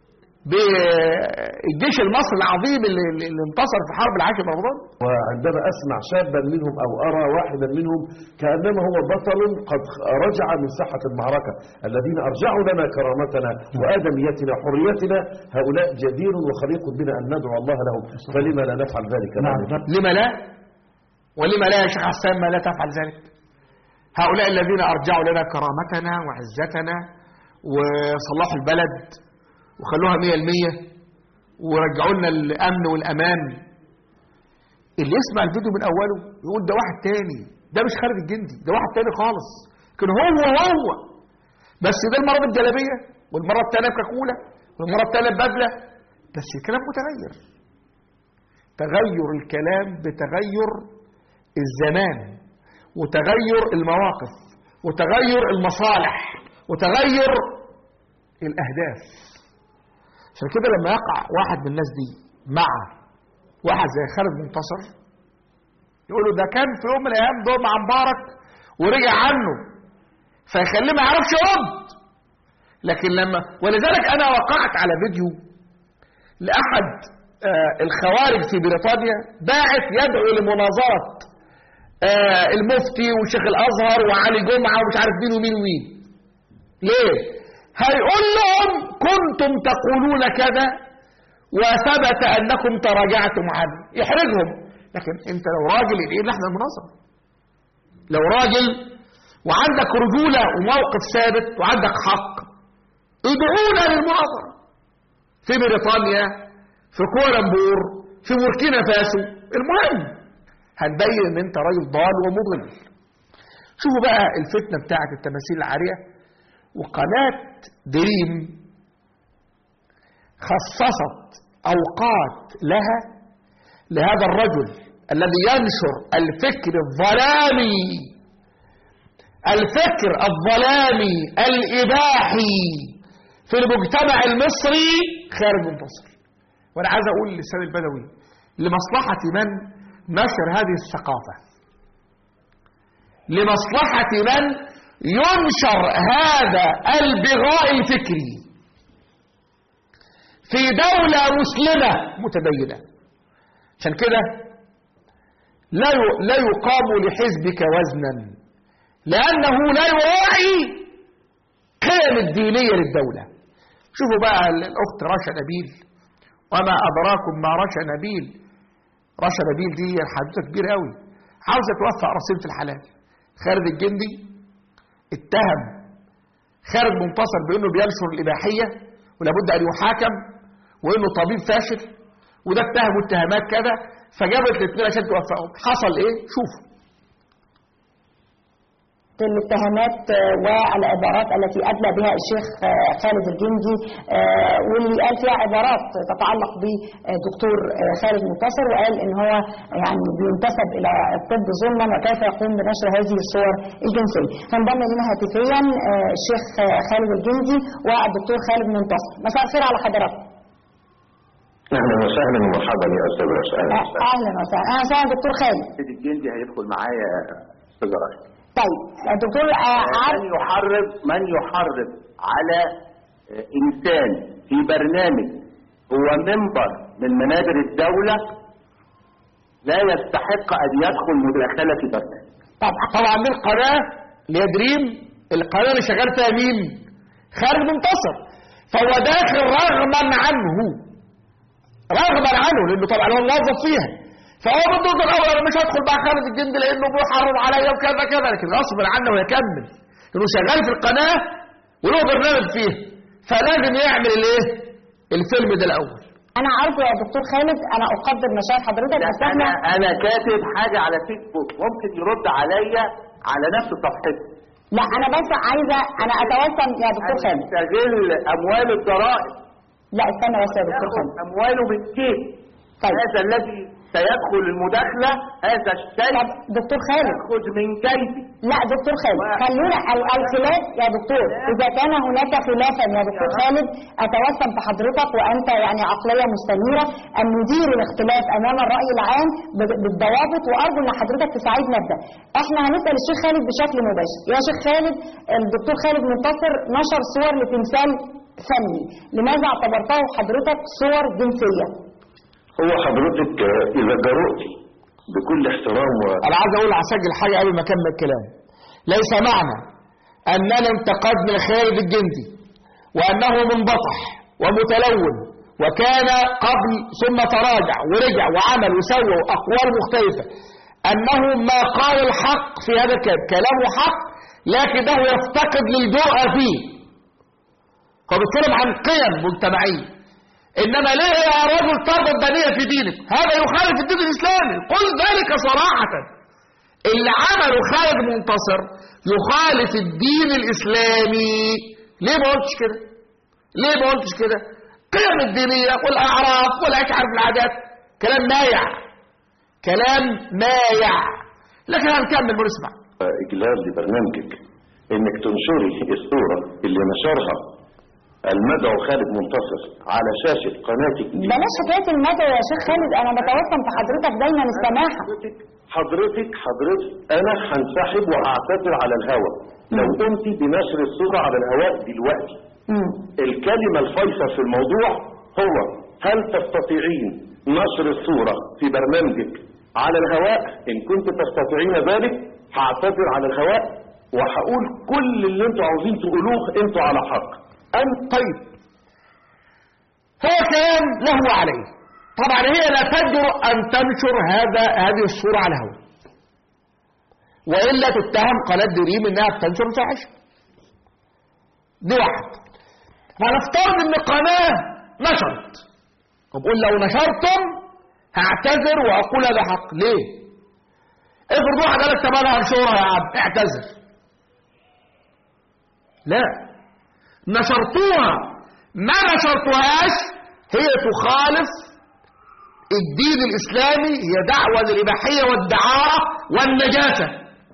بالجيش المصري العظيم اللي, اللي انتصر في حرب العاشر من رمضان وعندما أسمع شابا منهم أو أرى واحدا منهم كأنما هو بطل قد رجع من ساحة المعركة الذين أرجعوا لنا كرامتنا وآدميتنا وحريتنا هؤلاء جدير وخليق بنا أن ندعو الله لهم فلما لا نفعل ذلك نعم معهم؟ لما لا ولما لا يا شيخ حسان ما لا تفعل ذلك هؤلاء الذين أرجعوا لنا كرامتنا وعزتنا وصلحوا البلد وخلوها مية المية ورجعوا لنا الأمن والأمان اللي يسمع الفيديو من أوله يقول ده واحد تاني ده مش خالد الجندي ده واحد تاني خالص لكن هو هو بس ده المرة بالجلابية والمرة التانية بكاكولا والمرة التانية ببدلة بس الكلام متغير تغير الكلام بتغير الزمان وتغير المواقف وتغير المصالح وتغير الأهداف عشان كده لما يقع واحد من الناس دي مع واحد زي خالد منتصر يقولوا ده كان في يوم من الأيام دول مع مبارك ورجع عنه فيخليه ما يعرفش يرد لكن لما ولذلك أنا وقعت على فيديو لأحد آه الخوارج في بريطانيا باعت يدعو لمناظرة آه المفتي وشيخ الازهر وعلي جمعه ومش عارف مين ومين ومين ليه هيقول لهم كنتم تقولون كذا وثبت انكم تراجعتم عنه يحرجهم لكن انت لو راجل ايه اللي احنا المناظره لو راجل وعندك رجوله وموقف ثابت وعندك حق ادعونا للمناظره في بريطانيا في كوالالمبور في بوركينا فاسو المهم هنبين ان انت راجل ضال ومضل شوفوا بقى الفتنه بتاعت التماثيل العاريه وقناه دريم خصصت اوقات لها لهذا الرجل الذي ينشر الفكر الظلامي الفكر الظلامي الاباحي في المجتمع المصري خارج منتصر وانا عايز اقول للسيد البدوي لمصلحه من نشر هذه الثقافه لمصلحه من ينشر هذا البغاء الفكري في دولة مسلمة متدينة عشان كده لا لا يقام لحزبك وزنا لأنه لا يراعي قيم الدينية للدولة شوفوا بقى الأخت رشا نبيل وما أدراكم ما رشا نبيل رشا نبيل دي حدوته كبيرة قوي عاوزة توفق رصيد في الحلال خالد الجندي اتهم خالد منتصر بأنه بينشر الإباحية ولابد أن يحاكم وانه طبيب فاشل وده اتهموا اتهامات كذا فجابت الاثنين عشان توفقهم حصل ايه شوفوا الاتهامات والعبارات التي أدلى بها الشيخ خالد الجندي واللي قال فيها عبارات تتعلق بدكتور خالد منتصر وقال ان هو يعني بينتسب الى الطب ظلما وكيف يقوم بنشر هذه الصور الجنسيه. فانضم لنا هاتفيا الشيخ خالد الجندي والدكتور خالد منتصر. مساء الخير على حضراتكم. اهلا وسهلا ومرحبا يا استاذ رشا اهلا وسهلا اهلا وسهلا اهلا وسهلا دكتور خالد. سيد الجندي هيدخل معايا استاذ رشا طيب دكتور من يحرض من يحرض على انسان في برنامج هو منبر من منابر الدولة لا يستحق ان يدخل مداخلة في برنامج طب طبعا دي القناة اللي هي دريم القناة اللي شغال فيها مين خالد منتصر فهو داخل رغما عنه رغما عنه لانه طبعا هو موظف فيها فهو بالضبط الاول انا مش هدخل مع خالد الجندي لانه بيحرض عليا وكذا كذا لكن غصب عنه ويكمل انه شغال في القناه وله برنامج فيها فلازم يعمل الايه؟ الفيلم ده الاول انا عارفه يا دكتور خالد انا اقدر مشاعر حضرتك بس انا احنا انا كاتب حاجة على فيسبوك ممكن يرد عليا على نفس صفحتي لا انا بس عايزه انا اتوسم يا دكتور خالد يستغل اموال الضرائب لا استنى بس يا دكتور خالد امواله بالكيف طيب. هذا الذي سيدخل المداخلة هذا الشيء طب دكتور خالد يأخذ من جيبي لا دكتور خالد خلونا ال- الخلاف يا دكتور اذا كان هناك خلافا يا دكتور خالد اتوسم في حضرتك وانت يعني عقليه مستنيره ان ندير الاختلاف امام الراي العام ب- بالضوابط وارجو ان حضرتك تساعدنا بده احنا هنسال الشيخ خالد بشكل مباشر يا شيخ خالد الدكتور خالد منتصر نشر صور لتمثال فني لماذا اعتبرته حضرتك صور جنسيه هو حضرتك إذا جرؤت بكل احترام و... انا عايز اقول هسجل حاجه قبل ما اكمل الكلام ليس معنى اننا انتقدنا خالد الجندي وانه منبطح ومتلون وكان قبل ثم تراجع ورجع وعمل وسوى اقوال مختلفه انه ما قال الحق في هذا الكلام كلامه حق لكنه يفتقد للجرأة فيه هو بيتكلم عن قيم مجتمعيه انما ليه يا رجل تربط بنية في دينك هذا يخالف الدين الاسلامي قل ذلك صراحة اللي عمله خالد منتصر يخالف الدين الاسلامي ليه ما قلتش كده ليه ما قلتش كده قيم الدينية والاعراف والاشعار في العادات كلام مايع كلام مايع لكن هنكمل ونسمع إجلال لبرنامجك إنك تنشري الصورة اللي نشرها المدعو خالد منتصر على شاشة قناتك دي بلاش حكايه المدعو يا شيخ خالد انا بتوسم في حضرتك دايما السماحه حضرتك حضرتك أنا هنسحب وهعتذر على الهواء لو قمت بنشر الصورة على الهواء دلوقتي مم. الكلمة الفيصل في الموضوع هو هل تستطيعين نشر الصورة في برنامجك على الهواء إن كنت تستطيعين ذلك هعتذر على الهواء وهقول كل اللي انتوا عاوزين تقولوه انتوا على حق أن طيب هو كلام له وعليه طبعا هي لا تجرؤ أن تنشر هذا هذه الصورة على الهواء وإلا تتهم قناة دريم إنها بتنشر فاحشة دي واحد فنفترض إن قناة نشرت وبقول لو نشرتم هعتذر وأقول هذا حق ليه؟ افرض واحد قال لك طب أنا هنشرها يا عم اعتذر لا نشرتوها ما نشرتوهاش هي تخالف الدين الإسلامي هي دعوة للإباحية والدعارة والنجاسة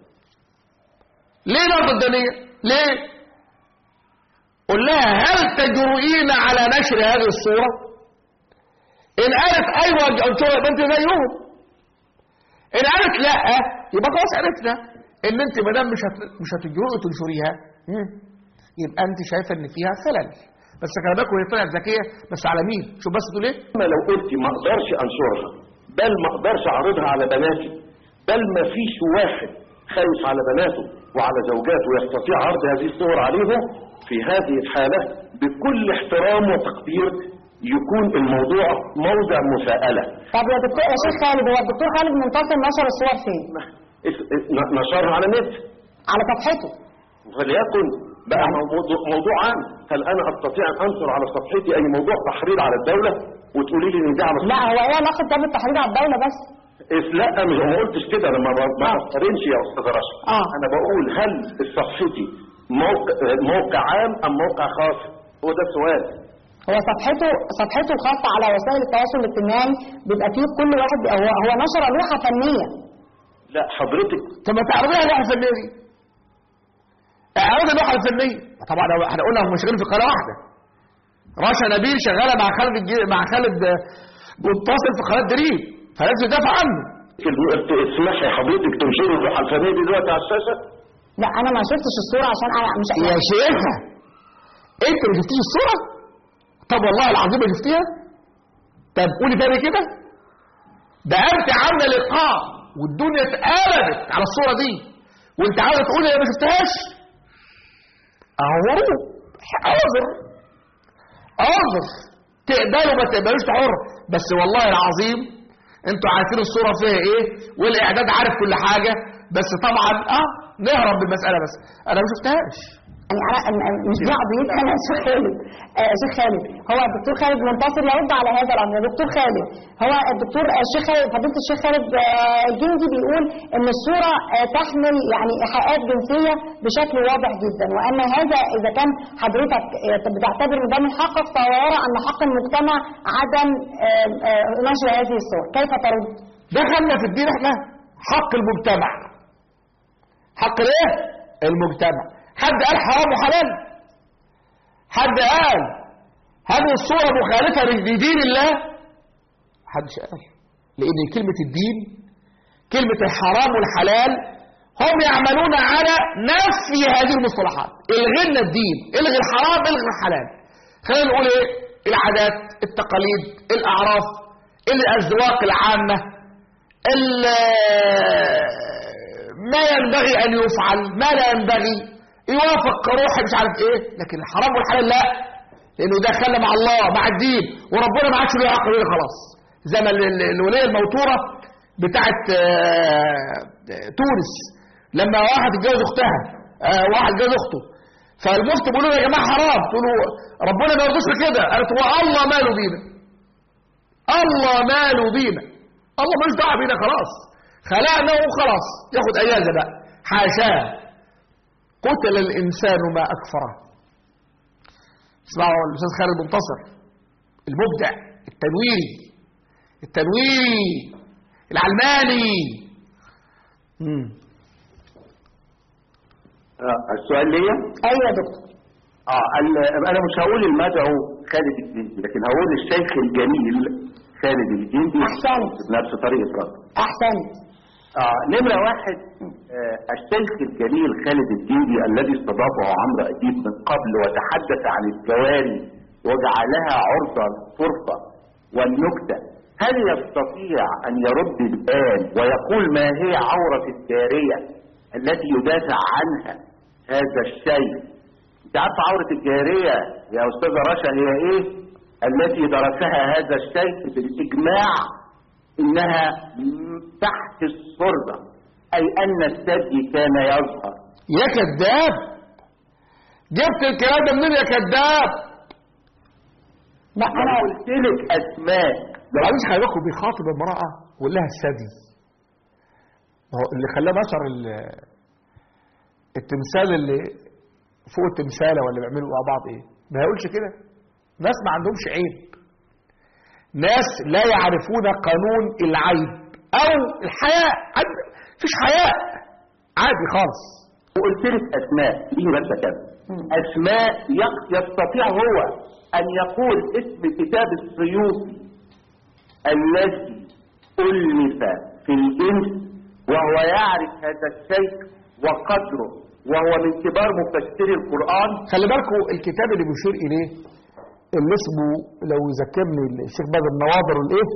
ليه نرضى الدنيا ليه قل لها هل تجرؤين على نشر هذه الصورة إن قالت أيوة أنشرها يبقى أنت زيهم إن قالت لا يبقى خلاص عرفنا إن أنت ما دام مش هت... مش هتجرؤي تنشريها مم. يبقى أنت شايفة إن فيها خلل بس خلي بالك وهي طلعت ذكية بس على مين شوف بس تقول إيه ما لو قلت ما اقدرش انشرها بل ما اقدرش اعرضها على بناتي بل ما فيش واحد خايف على بناته وعلى زوجاته يستطيع عرض هذه الصور عليهم في هذه الحالة بكل احترام وتقدير يكون الموضوع موضع مساءلة طب يا دكتور يا شيخ خالد هو الدكتور خالد منتصر نشر الصور فين؟ اس- ن- نشرها على النت على صفحته وليكن بقى موضوع, موضوع عام هل انا استطيع ان انشر على صفحتي اي موضوع تحريض على الدولة وتقولي لي ان دي على لا هو ايه علاقه ده بالتحريض على الدوله بس؟ إيه، لا مش ما قلتش كده انا ما ب- ما بقارنش يا استاذ رشا آه. انا بقول هل صفحتي موقع موقع عام ام موقع خاص هو ده السؤال هو صفحته صفحته الخاصه على وسائل التواصل الاجتماعي بيبقى فيه كل واحد هو هو نشر لوحه فنيه لا حضرتك طب ما تعرضيها اللوحة الفنية دي اعرض اللوحة الفنية طبعا لو احنا قلنا هم شغالين في قناة واحدة رشا نبيل شغالة مع خالد الجي- مع خالد آه، متصل في قناة دريم فلازم يدافع عنه اسمحي حضرتك تنشري اللوحه الفنيه دي دلوقتي على الشاشه لا انا ما شفتش الصوره عشان انا مش يا شيخة انت اللي شفتيش الصورة طب والله العظيم ما شفتيها طب قولي تاني كده ده انت عامله لقاء والدنيا اتقلبت على الصورة دي وانت عاوزه تقولي انا ما شفتهاش اهو اعذر اعذر تقبلوا ما تقبلوش حر بس والله العظيم انتوا عارفين الصورة فيها ايه والاعداد عارف كل حاجة بس طبعا اه نهرب بالمسألة بس انا ما شفتهاش يعني انا أنا- مش دي قضيتي انا يا شيخ خالد آه، يا شيخ خالد هو الدكتور خالد منتصر يرد على هذا الامر يا دكتور خالد هو الدكتور آه، الشيخ خالد فضيله الشيخ خالد آه، الجندي بيقول ان الصوره آه، تحمل يعني ايحاءات جنسيه بشكل واضح جدا وان هذا اذا كان حضرتك آه، بتعتبر ان ده من حقك فهو يرى ان حق المجتمع عدم آه، آه، نشر هذه الصور كيف ترد؟ دخلنا في الدين احنا حق المجتمع حق الايه المجتمع حد قال حرام وحلال حد قال هذه الصورة مخالفة لدين الله محدش قال لان كلمة الدين كلمة الحرام والحلال هم يعملون على نفي هذه المصطلحات الغينا الدين الغي الحرام الغي الحلال خلينا نقول ايه العادات التقاليد الاعراف الاذواق العامه ال- ما ينبغي ان يفعل ما لا ينبغي يوافق روحي مش عارف ايه لكن الحرام والحلال لا لانه ده خلى مع الله مع الدين وربنا ما عادش له عقل هنا خلاص زي ما ال- ال- الوليه الموتوره بتاعت آه، تونس لما واحد اتجوز اختها آه، واحد اتجوز اخته فالمفتي بيقولوا له يا جماعه حرام تقولوا ربنا ما يرضوش كده قالت هو الله ماله بينا الله ماله بينا الله ملوش دعوه بينا خلاص خلقنا وخلاص ياخد اجازه بقى حاشاه قتل الانسان ما اكفره اسمعوا الاستاذ خالد منتصر المبدع التنويري التنويري العلماني مم. آه، السؤال ليا ايوه يا دكتور اه ال- انا مش هقول المدعو خالد الجندي لكن هقول الشيخ الجليل خالد الجندي أحسنت. بنفس طريقه رد احسنت اه نمره واحد آه الشيخ الجليل خالد الجندي الذي استضافه عمرو اديب من قبل وتحدث عن الجواري وجعلها عرضه للطرفه والنكته هل يستطيع ان يرد الان ويقول ما هي عوره الجاريه التي يدافع عنها هذا الشيء انت عارف عورة الجارية يا استاذة رشا هي ايه التي درسها هذا الشيخ بالإجماع إنها م- تحت الصربة أي أن الثدي كان يظهر يا كذاب جبت الكلام ده منين يا كذاب لا أنا قلت لك أسماء ده معلش خلي بالكم بيخاطب امرأة ويقول لها الثدي ما هو اللي خلاه نشر ال- التمثال اللي فوق التمثالة ولا بيعملوا مع بعض ايه ما هيقولش كده ناس ما عندهمش عيب ناس لا يعرفون قانون العيب او الحياء عند- مفيش حياء عادي خالص وقلت لك أسماء دي بس كده أسماء يق- يستطيع هو أن يقول اسم كتاب السيوطي الذي ألف في الجنس وهو يعرف هذا الشيء وقدره وهو من كبار مفسري القرآن خلي بالكم الكتاب اللي بيشير اليه اللي اسمه لو يذكرني الشيخ بدر نواظر الايه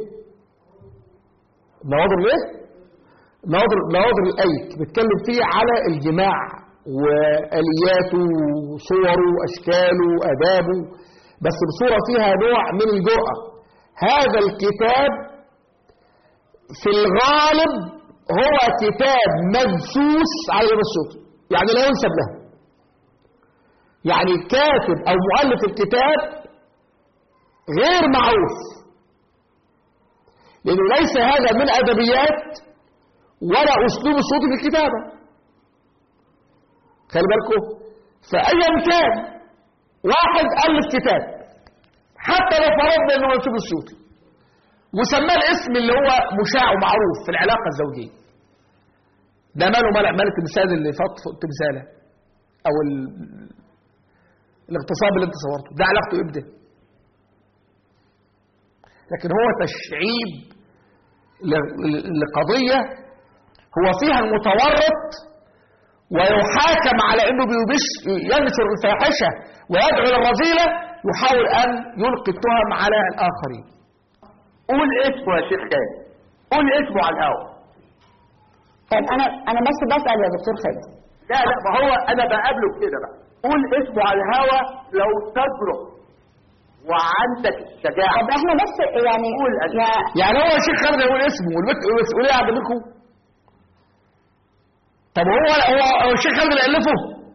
نواظر الايه نواظر نواظر الايك بيتكلم فيه على الجماع والياته وصوره واشكاله وادابه بس بصوره فيها نوع من الجرأه هذا الكتاب في الغالب هو كتاب مدسوس على الإمام السيوطي يعني لا ينسب له يعني كاتب او مؤلف الكتاب غير معروف لانه ليس هذا من ادبيات ولا اسلوب الصوت في الكتابه خلي بالكم فايا كان واحد الف كتاب حتى لو فرضنا انه منسوب الصوتي وسماه الاسم اللي هو مشاع ومعروف في العلاقه الزوجيه ده ماله مال مال التمثال اللي فط فوق التمثاله او ال- الاغتصاب اللي انت صورته ده علاقته ايه بده لكن هو تشعيب ل- ل- لقضيه هو فيها المتورط ويحاكم على انه بيبش ينشر الفاحشه ويدعو للرذيله يحاول ان يلقي التهم على الاخرين قول اسمه يا شيخ خالد قول اسمه على الهواء طيب انا انا بس بسال يا دكتور خالد لا لا ما هو انا بقابله كده بقى قول اسمه على الهوا لو تجرؤ وعندك الشجاعه طب احنا بس يعني يا يعني هو الشيخ خالد يقول اسمه والبت- والمسؤوليه عند منكم طب هو هو هو الشيخ خالد اللي الفه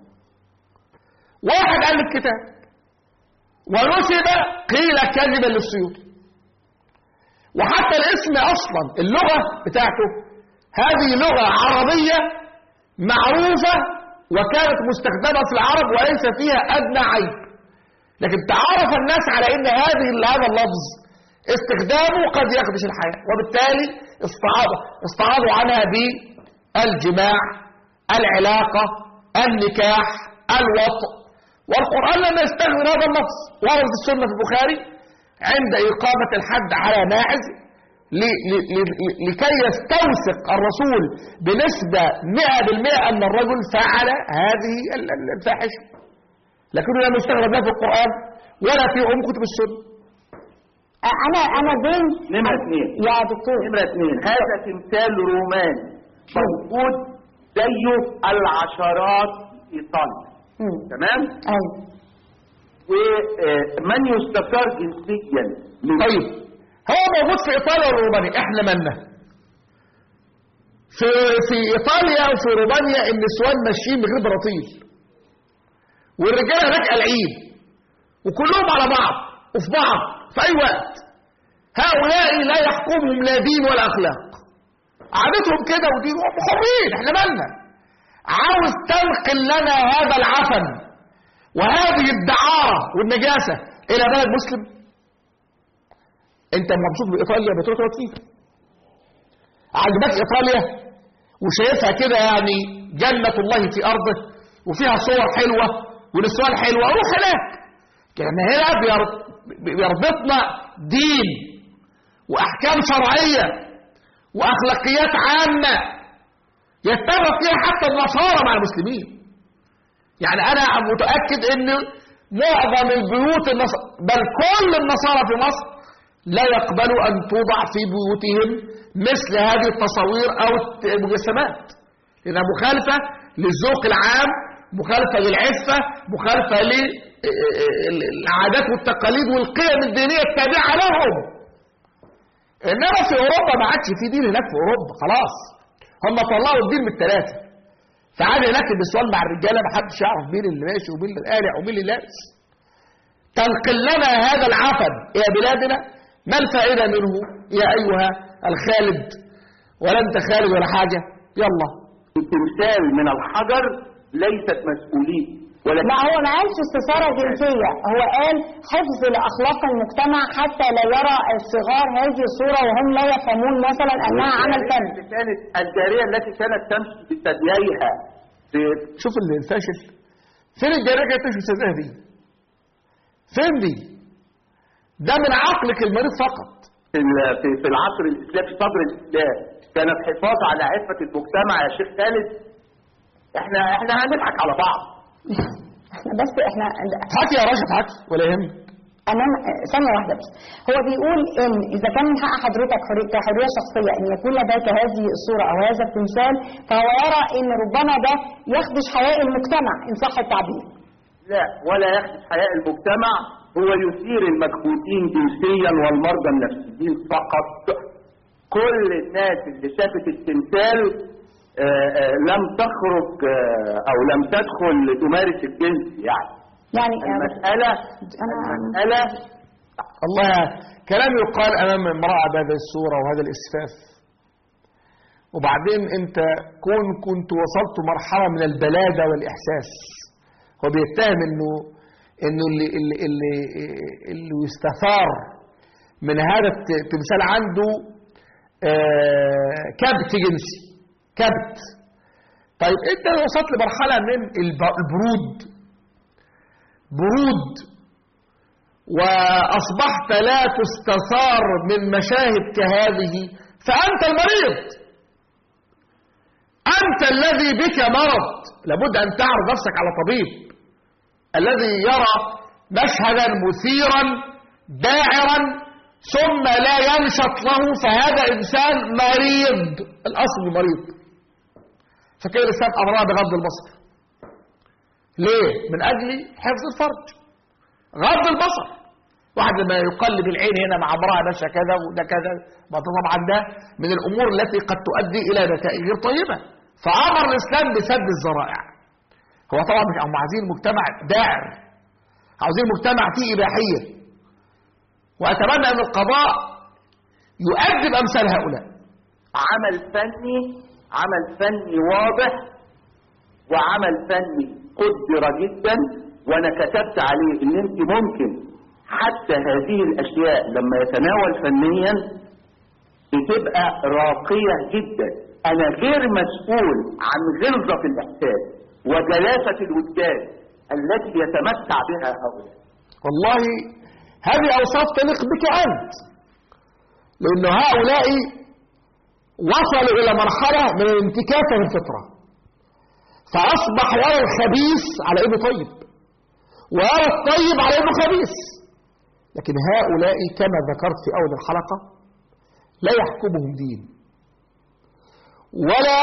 واحد الف كتاب ونسب قيل كذبا للسيوطي وحتى الاسم اصلا اللغه بتاعته هذه لغه عربيه معروفه وكانت مستخدمه في العرب وليس فيها ادنى عيب لكن تعرف الناس على ان هذه هذا اللفظ استخدامه قد يخدش الحياه وبالتالي استعاضوا استعاضوا عنها بالجماع العلاقه النكاح الوطء والقران لم يستخدم هذا اللفظ ورد في السنه في البخاري عند اقامه الحد على ماعز ل- ل- ل- لكي يستوثق الرسول بنسبة 100% أن الرجل فعل هذه ال- ال- الفاحشة لكنه لم يستخدم لا في القرآن ولا في أم كتب السنة انا انا بين نمرة اثنين يا دكتور نمرة اثنين هذا تمثال روماني موجود زيه العشرات في ايطاليا تمام؟ ايوه ومن يستثار جنسيا من طيب هو موجود في إيطاليا والرومانيا إحنا مالنا في في إيطاليا وفي رومانيا النسوان ماشيين بغير براطيل والرجالة هناك قلعين وكلهم على بعض وفي بعض في أي وقت هؤلاء لا يحكمهم لا دين ولا أخلاق عادتهم كده ودين هم حرين احنا مالنا عاوز تنقل لنا هذا العفن وهذه الدعارة والنجاسة إلى بلد مسلم انت مبسوط بايطاليا بتروح تقعد فيها عجبك ايطاليا وشايفها كده يعني جنة الله في ارضه وفيها صور حلوة ونسوان حلوة روح هناك كان هنا بير- بيربطنا دين واحكام شرعية واخلاقيات عامة يتفق فيها حتى النصارى مع المسلمين يعني انا متأكد ان معظم البيوت النص... بل كل النصارى في مصر لا يقبلوا أن توضع في بيوتهم مثل هذه التصاوير أو المجسمات لأنها مخالفة للذوق العام مخالفة للعفة مخالفة ال- العادات والتقاليد والقيم الدينية التابعة لهم إنما في أوروبا ما عادش في دين هناك في أوروبا خلاص هم طلعوا الدين من الثلاثة فعاد هناك النسوان مع الرجالة ما حدش يعرف مين اللي ماشي ومين اللي قالع ومين اللي لابس تنقل لنا هذا العفن إلى بلادنا ما الفائدة منه يا أيها الخالد ولا أنت خالد ولا حاجة يلا التمثال من الحجر ليست مسؤولية ولكن لا هو ما قالش استثارة جنسية هو قال حفظ لأخلاق المجتمع حتى لا يرى الصغار هذه الصورة وهم لا يفهمون مثلا أنها عمل فن اللي كانت الجارية التي كانت تمشي بثدييها في شوف اللي الفاشل فين الجارية كانت تمشي بسدها دي فين دي ده من عقلك المريض فقط في ال- في في العصر الاسلامي في صدر الاسلام كان الحفاظ على عفه المجتمع يا شيخ خالد احنا احنا هنضحك على بعض احنا بس احنا حكي يا راشد حكي ولا يهمك امام ثانيه واحده بس هو بيقول ان اذا كان من حق حضرتك حري- كحريه شخصيه ان يكون لديك هذه الصوره او هذا التمثال فهو يرى ان ربما ده يخدش حياء المجتمع ان صح التعبير لا ولا يخدش حياء المجتمع هو يثير المكبوتين جنسيا والمرضى النفسيين فقط كل الناس اللي شافت التمثال آه، آه، لم تخرج آه، او لم تدخل تمارس الجنس يعني يعني المسألة المسألة الله كلام يقال امام امراه بهذه الصوره وهذا الاسفاف وبعدين انت كون كنت وصلت مرحله من البلاده والاحساس هو بيتهم انه انه اللي اللي اللي, اللي يستثار من هذا الت- التمثال عنده آه، كبت جنسي كبت طيب انت وصلت لمرحله من الب- البرود برود وأصبحت لا تستثار من مشاهد كهذه فأنت المريض أنت الذي بك مرض لابد أن تعرض نفسك على طبيب الذي يرى مشهدا مثيرا داعرا ثم لا ينشط له فهذا إنسان مريض الأصل مريض فكان الإنسان أمرها بغض البصر ليه؟ من أجل حفظ الفرج غض البصر واحد لما يقلب العين هنا مع امرأة ماشية كذا وده كذا ما ده طبعا ده من الأمور التي قد تؤدي إلى نتائج غير طيبة فأمر الإسلام بسد الذرائع هو طبعا مش هم عايزين مجتمع داعر عاوزين مجتمع فيه إباحية وأتمنى أن القضاء يؤدب أمثال هؤلاء عمل فني عمل فني واضح وعمل فني قدر جدا وانا كتبت عليه ان انت ممكن حتى هذه الاشياء لما يتناول فنيا بتبقى راقية جدا انا غير مسؤول عن غلظة الاحساس وجلاسة الوجدان التي يتمتع بها هؤلاء والله هذه أوصاف تليق بك أنت لأن هؤلاء وصلوا إلى مرحلة من الانتكاسة في الفطرة فأصبح يرى الخبيث على إنه طيب ويرى الطيب على إنه خبيث لكن هؤلاء كما ذكرت في أول الحلقة لا يحكمهم دين ولا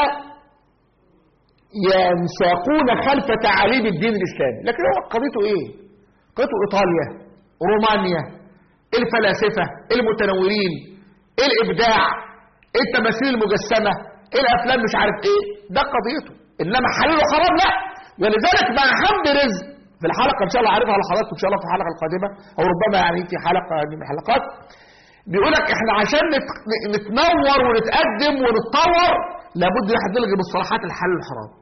ينساقون خلف تعاليم الدين الإسلامي لكن هو قضيته إيه قضيته إيطاليا رومانيا الفلاسفة المتنورين الإبداع التماثيل المجسمة الأفلام مش عارف إيه ده قضيته إنما حلال وحرام لا ولذلك مع حمد رزق في الحلقة إن شاء الله عارفها لحضراتكم إن شاء الله في الحلقة القادمة أو ربما يعني في حلقة من الحلقات بيقول لك إحنا عشان نت- نتنور ونتقدم ونتطور لابد ان احنا نلغي مصطلحات الحلال والحرام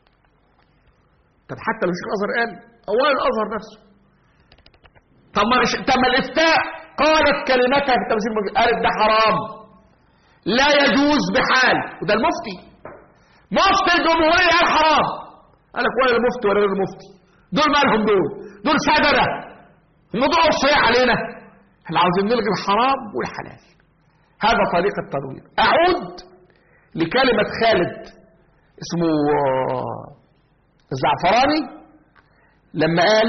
طب حتى لو الشيخ الازهر قال اولا الازهر نفسه طب ما الش- طب ما الافتاء قالت كلمتها في التمثيل المج- قالت ده حرام لا يجوز بحال وده المفتي مفتي الجمهوريه قال حرام قال لك ولا المفتي ولا غير المفتي دول مالهم دول دول سدره الموضوع صحيح علينا احنا عاوزين نلغي الحرام والحلال هذا طريق التنوير اعود لكلمة خالد اسمه آه، الزعفراني لما قال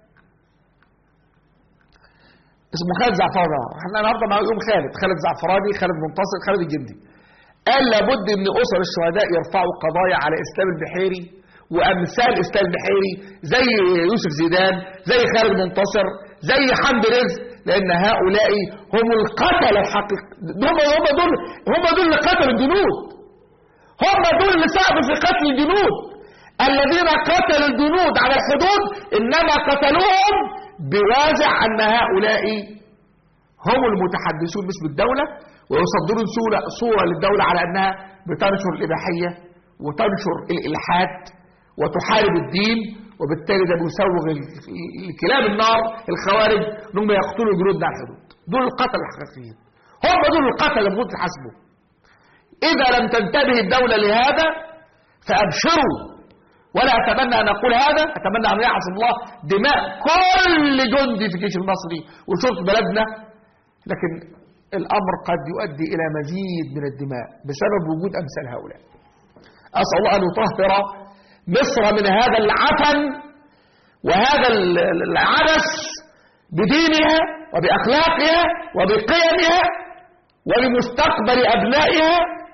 اسمه خالد زعفراني احنا النهارده مع يوم خالد خالد زعفراني خالد منتصر خالد الجندي قال لابد ان اسر الشهداء يرفعوا قضايا على اسلام البحيري وامثال اسلام البحيري زي يوسف زيدان زي خالد منتصر زي حمد رزق لان هؤلاء هم القتله الحقيقي هم هم دول هم دول اللي قتلوا الجنود هم دول اللي ساعدوا في قتل الجنود الذين قتلوا الجنود على الحدود انما قتلوهم بوازع ان هؤلاء هم المتحدثون باسم الدوله ويصدرون صوره صوره للدوله على انها بتنشر الاباحيه وتنشر الالحاد وتحارب الدين وبالتالي ده بيسوغ الكلاب النار الخوارج انهم يقتلوا جنودنا على الحدود دول القتل الحقيقيين هم دول القتل اللي المفروض تحاسبوا اذا لم تنتبه الدوله لهذا فابشروا ولا اتمنى ان اقول هذا اتمنى ان يعصم الله دماء كل جندي في الجيش المصري وشرطه بلدنا لكن الامر قد يؤدي الى مزيد من الدماء بسبب وجود امثال هؤلاء اسال الله ان يطهر مصر من هذا العفن وهذا العبث بدينها وبأخلاقها وبقيمها وبمستقبل أبنائها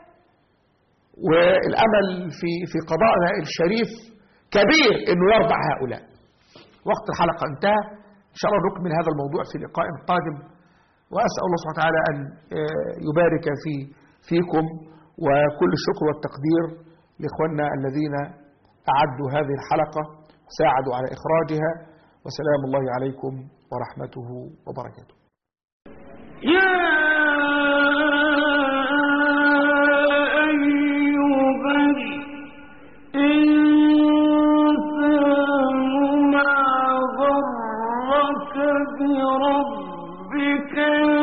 والأمل في في قضائنا الشريف كبير إنه يرضع هؤلاء وقت الحلقة انتهى إن شاء الله نكمل هذا الموضوع في لقاء قادم وأسأل الله سبحانه وتعالى أن يبارك في فيكم وكل الشكر والتقدير لإخواننا الذين أعدوا هذه الحلقة وساعدوا على إخراجها وسلام الله عليكم ورحمته وبركاته يا أيها الإنسان ما غرك بربك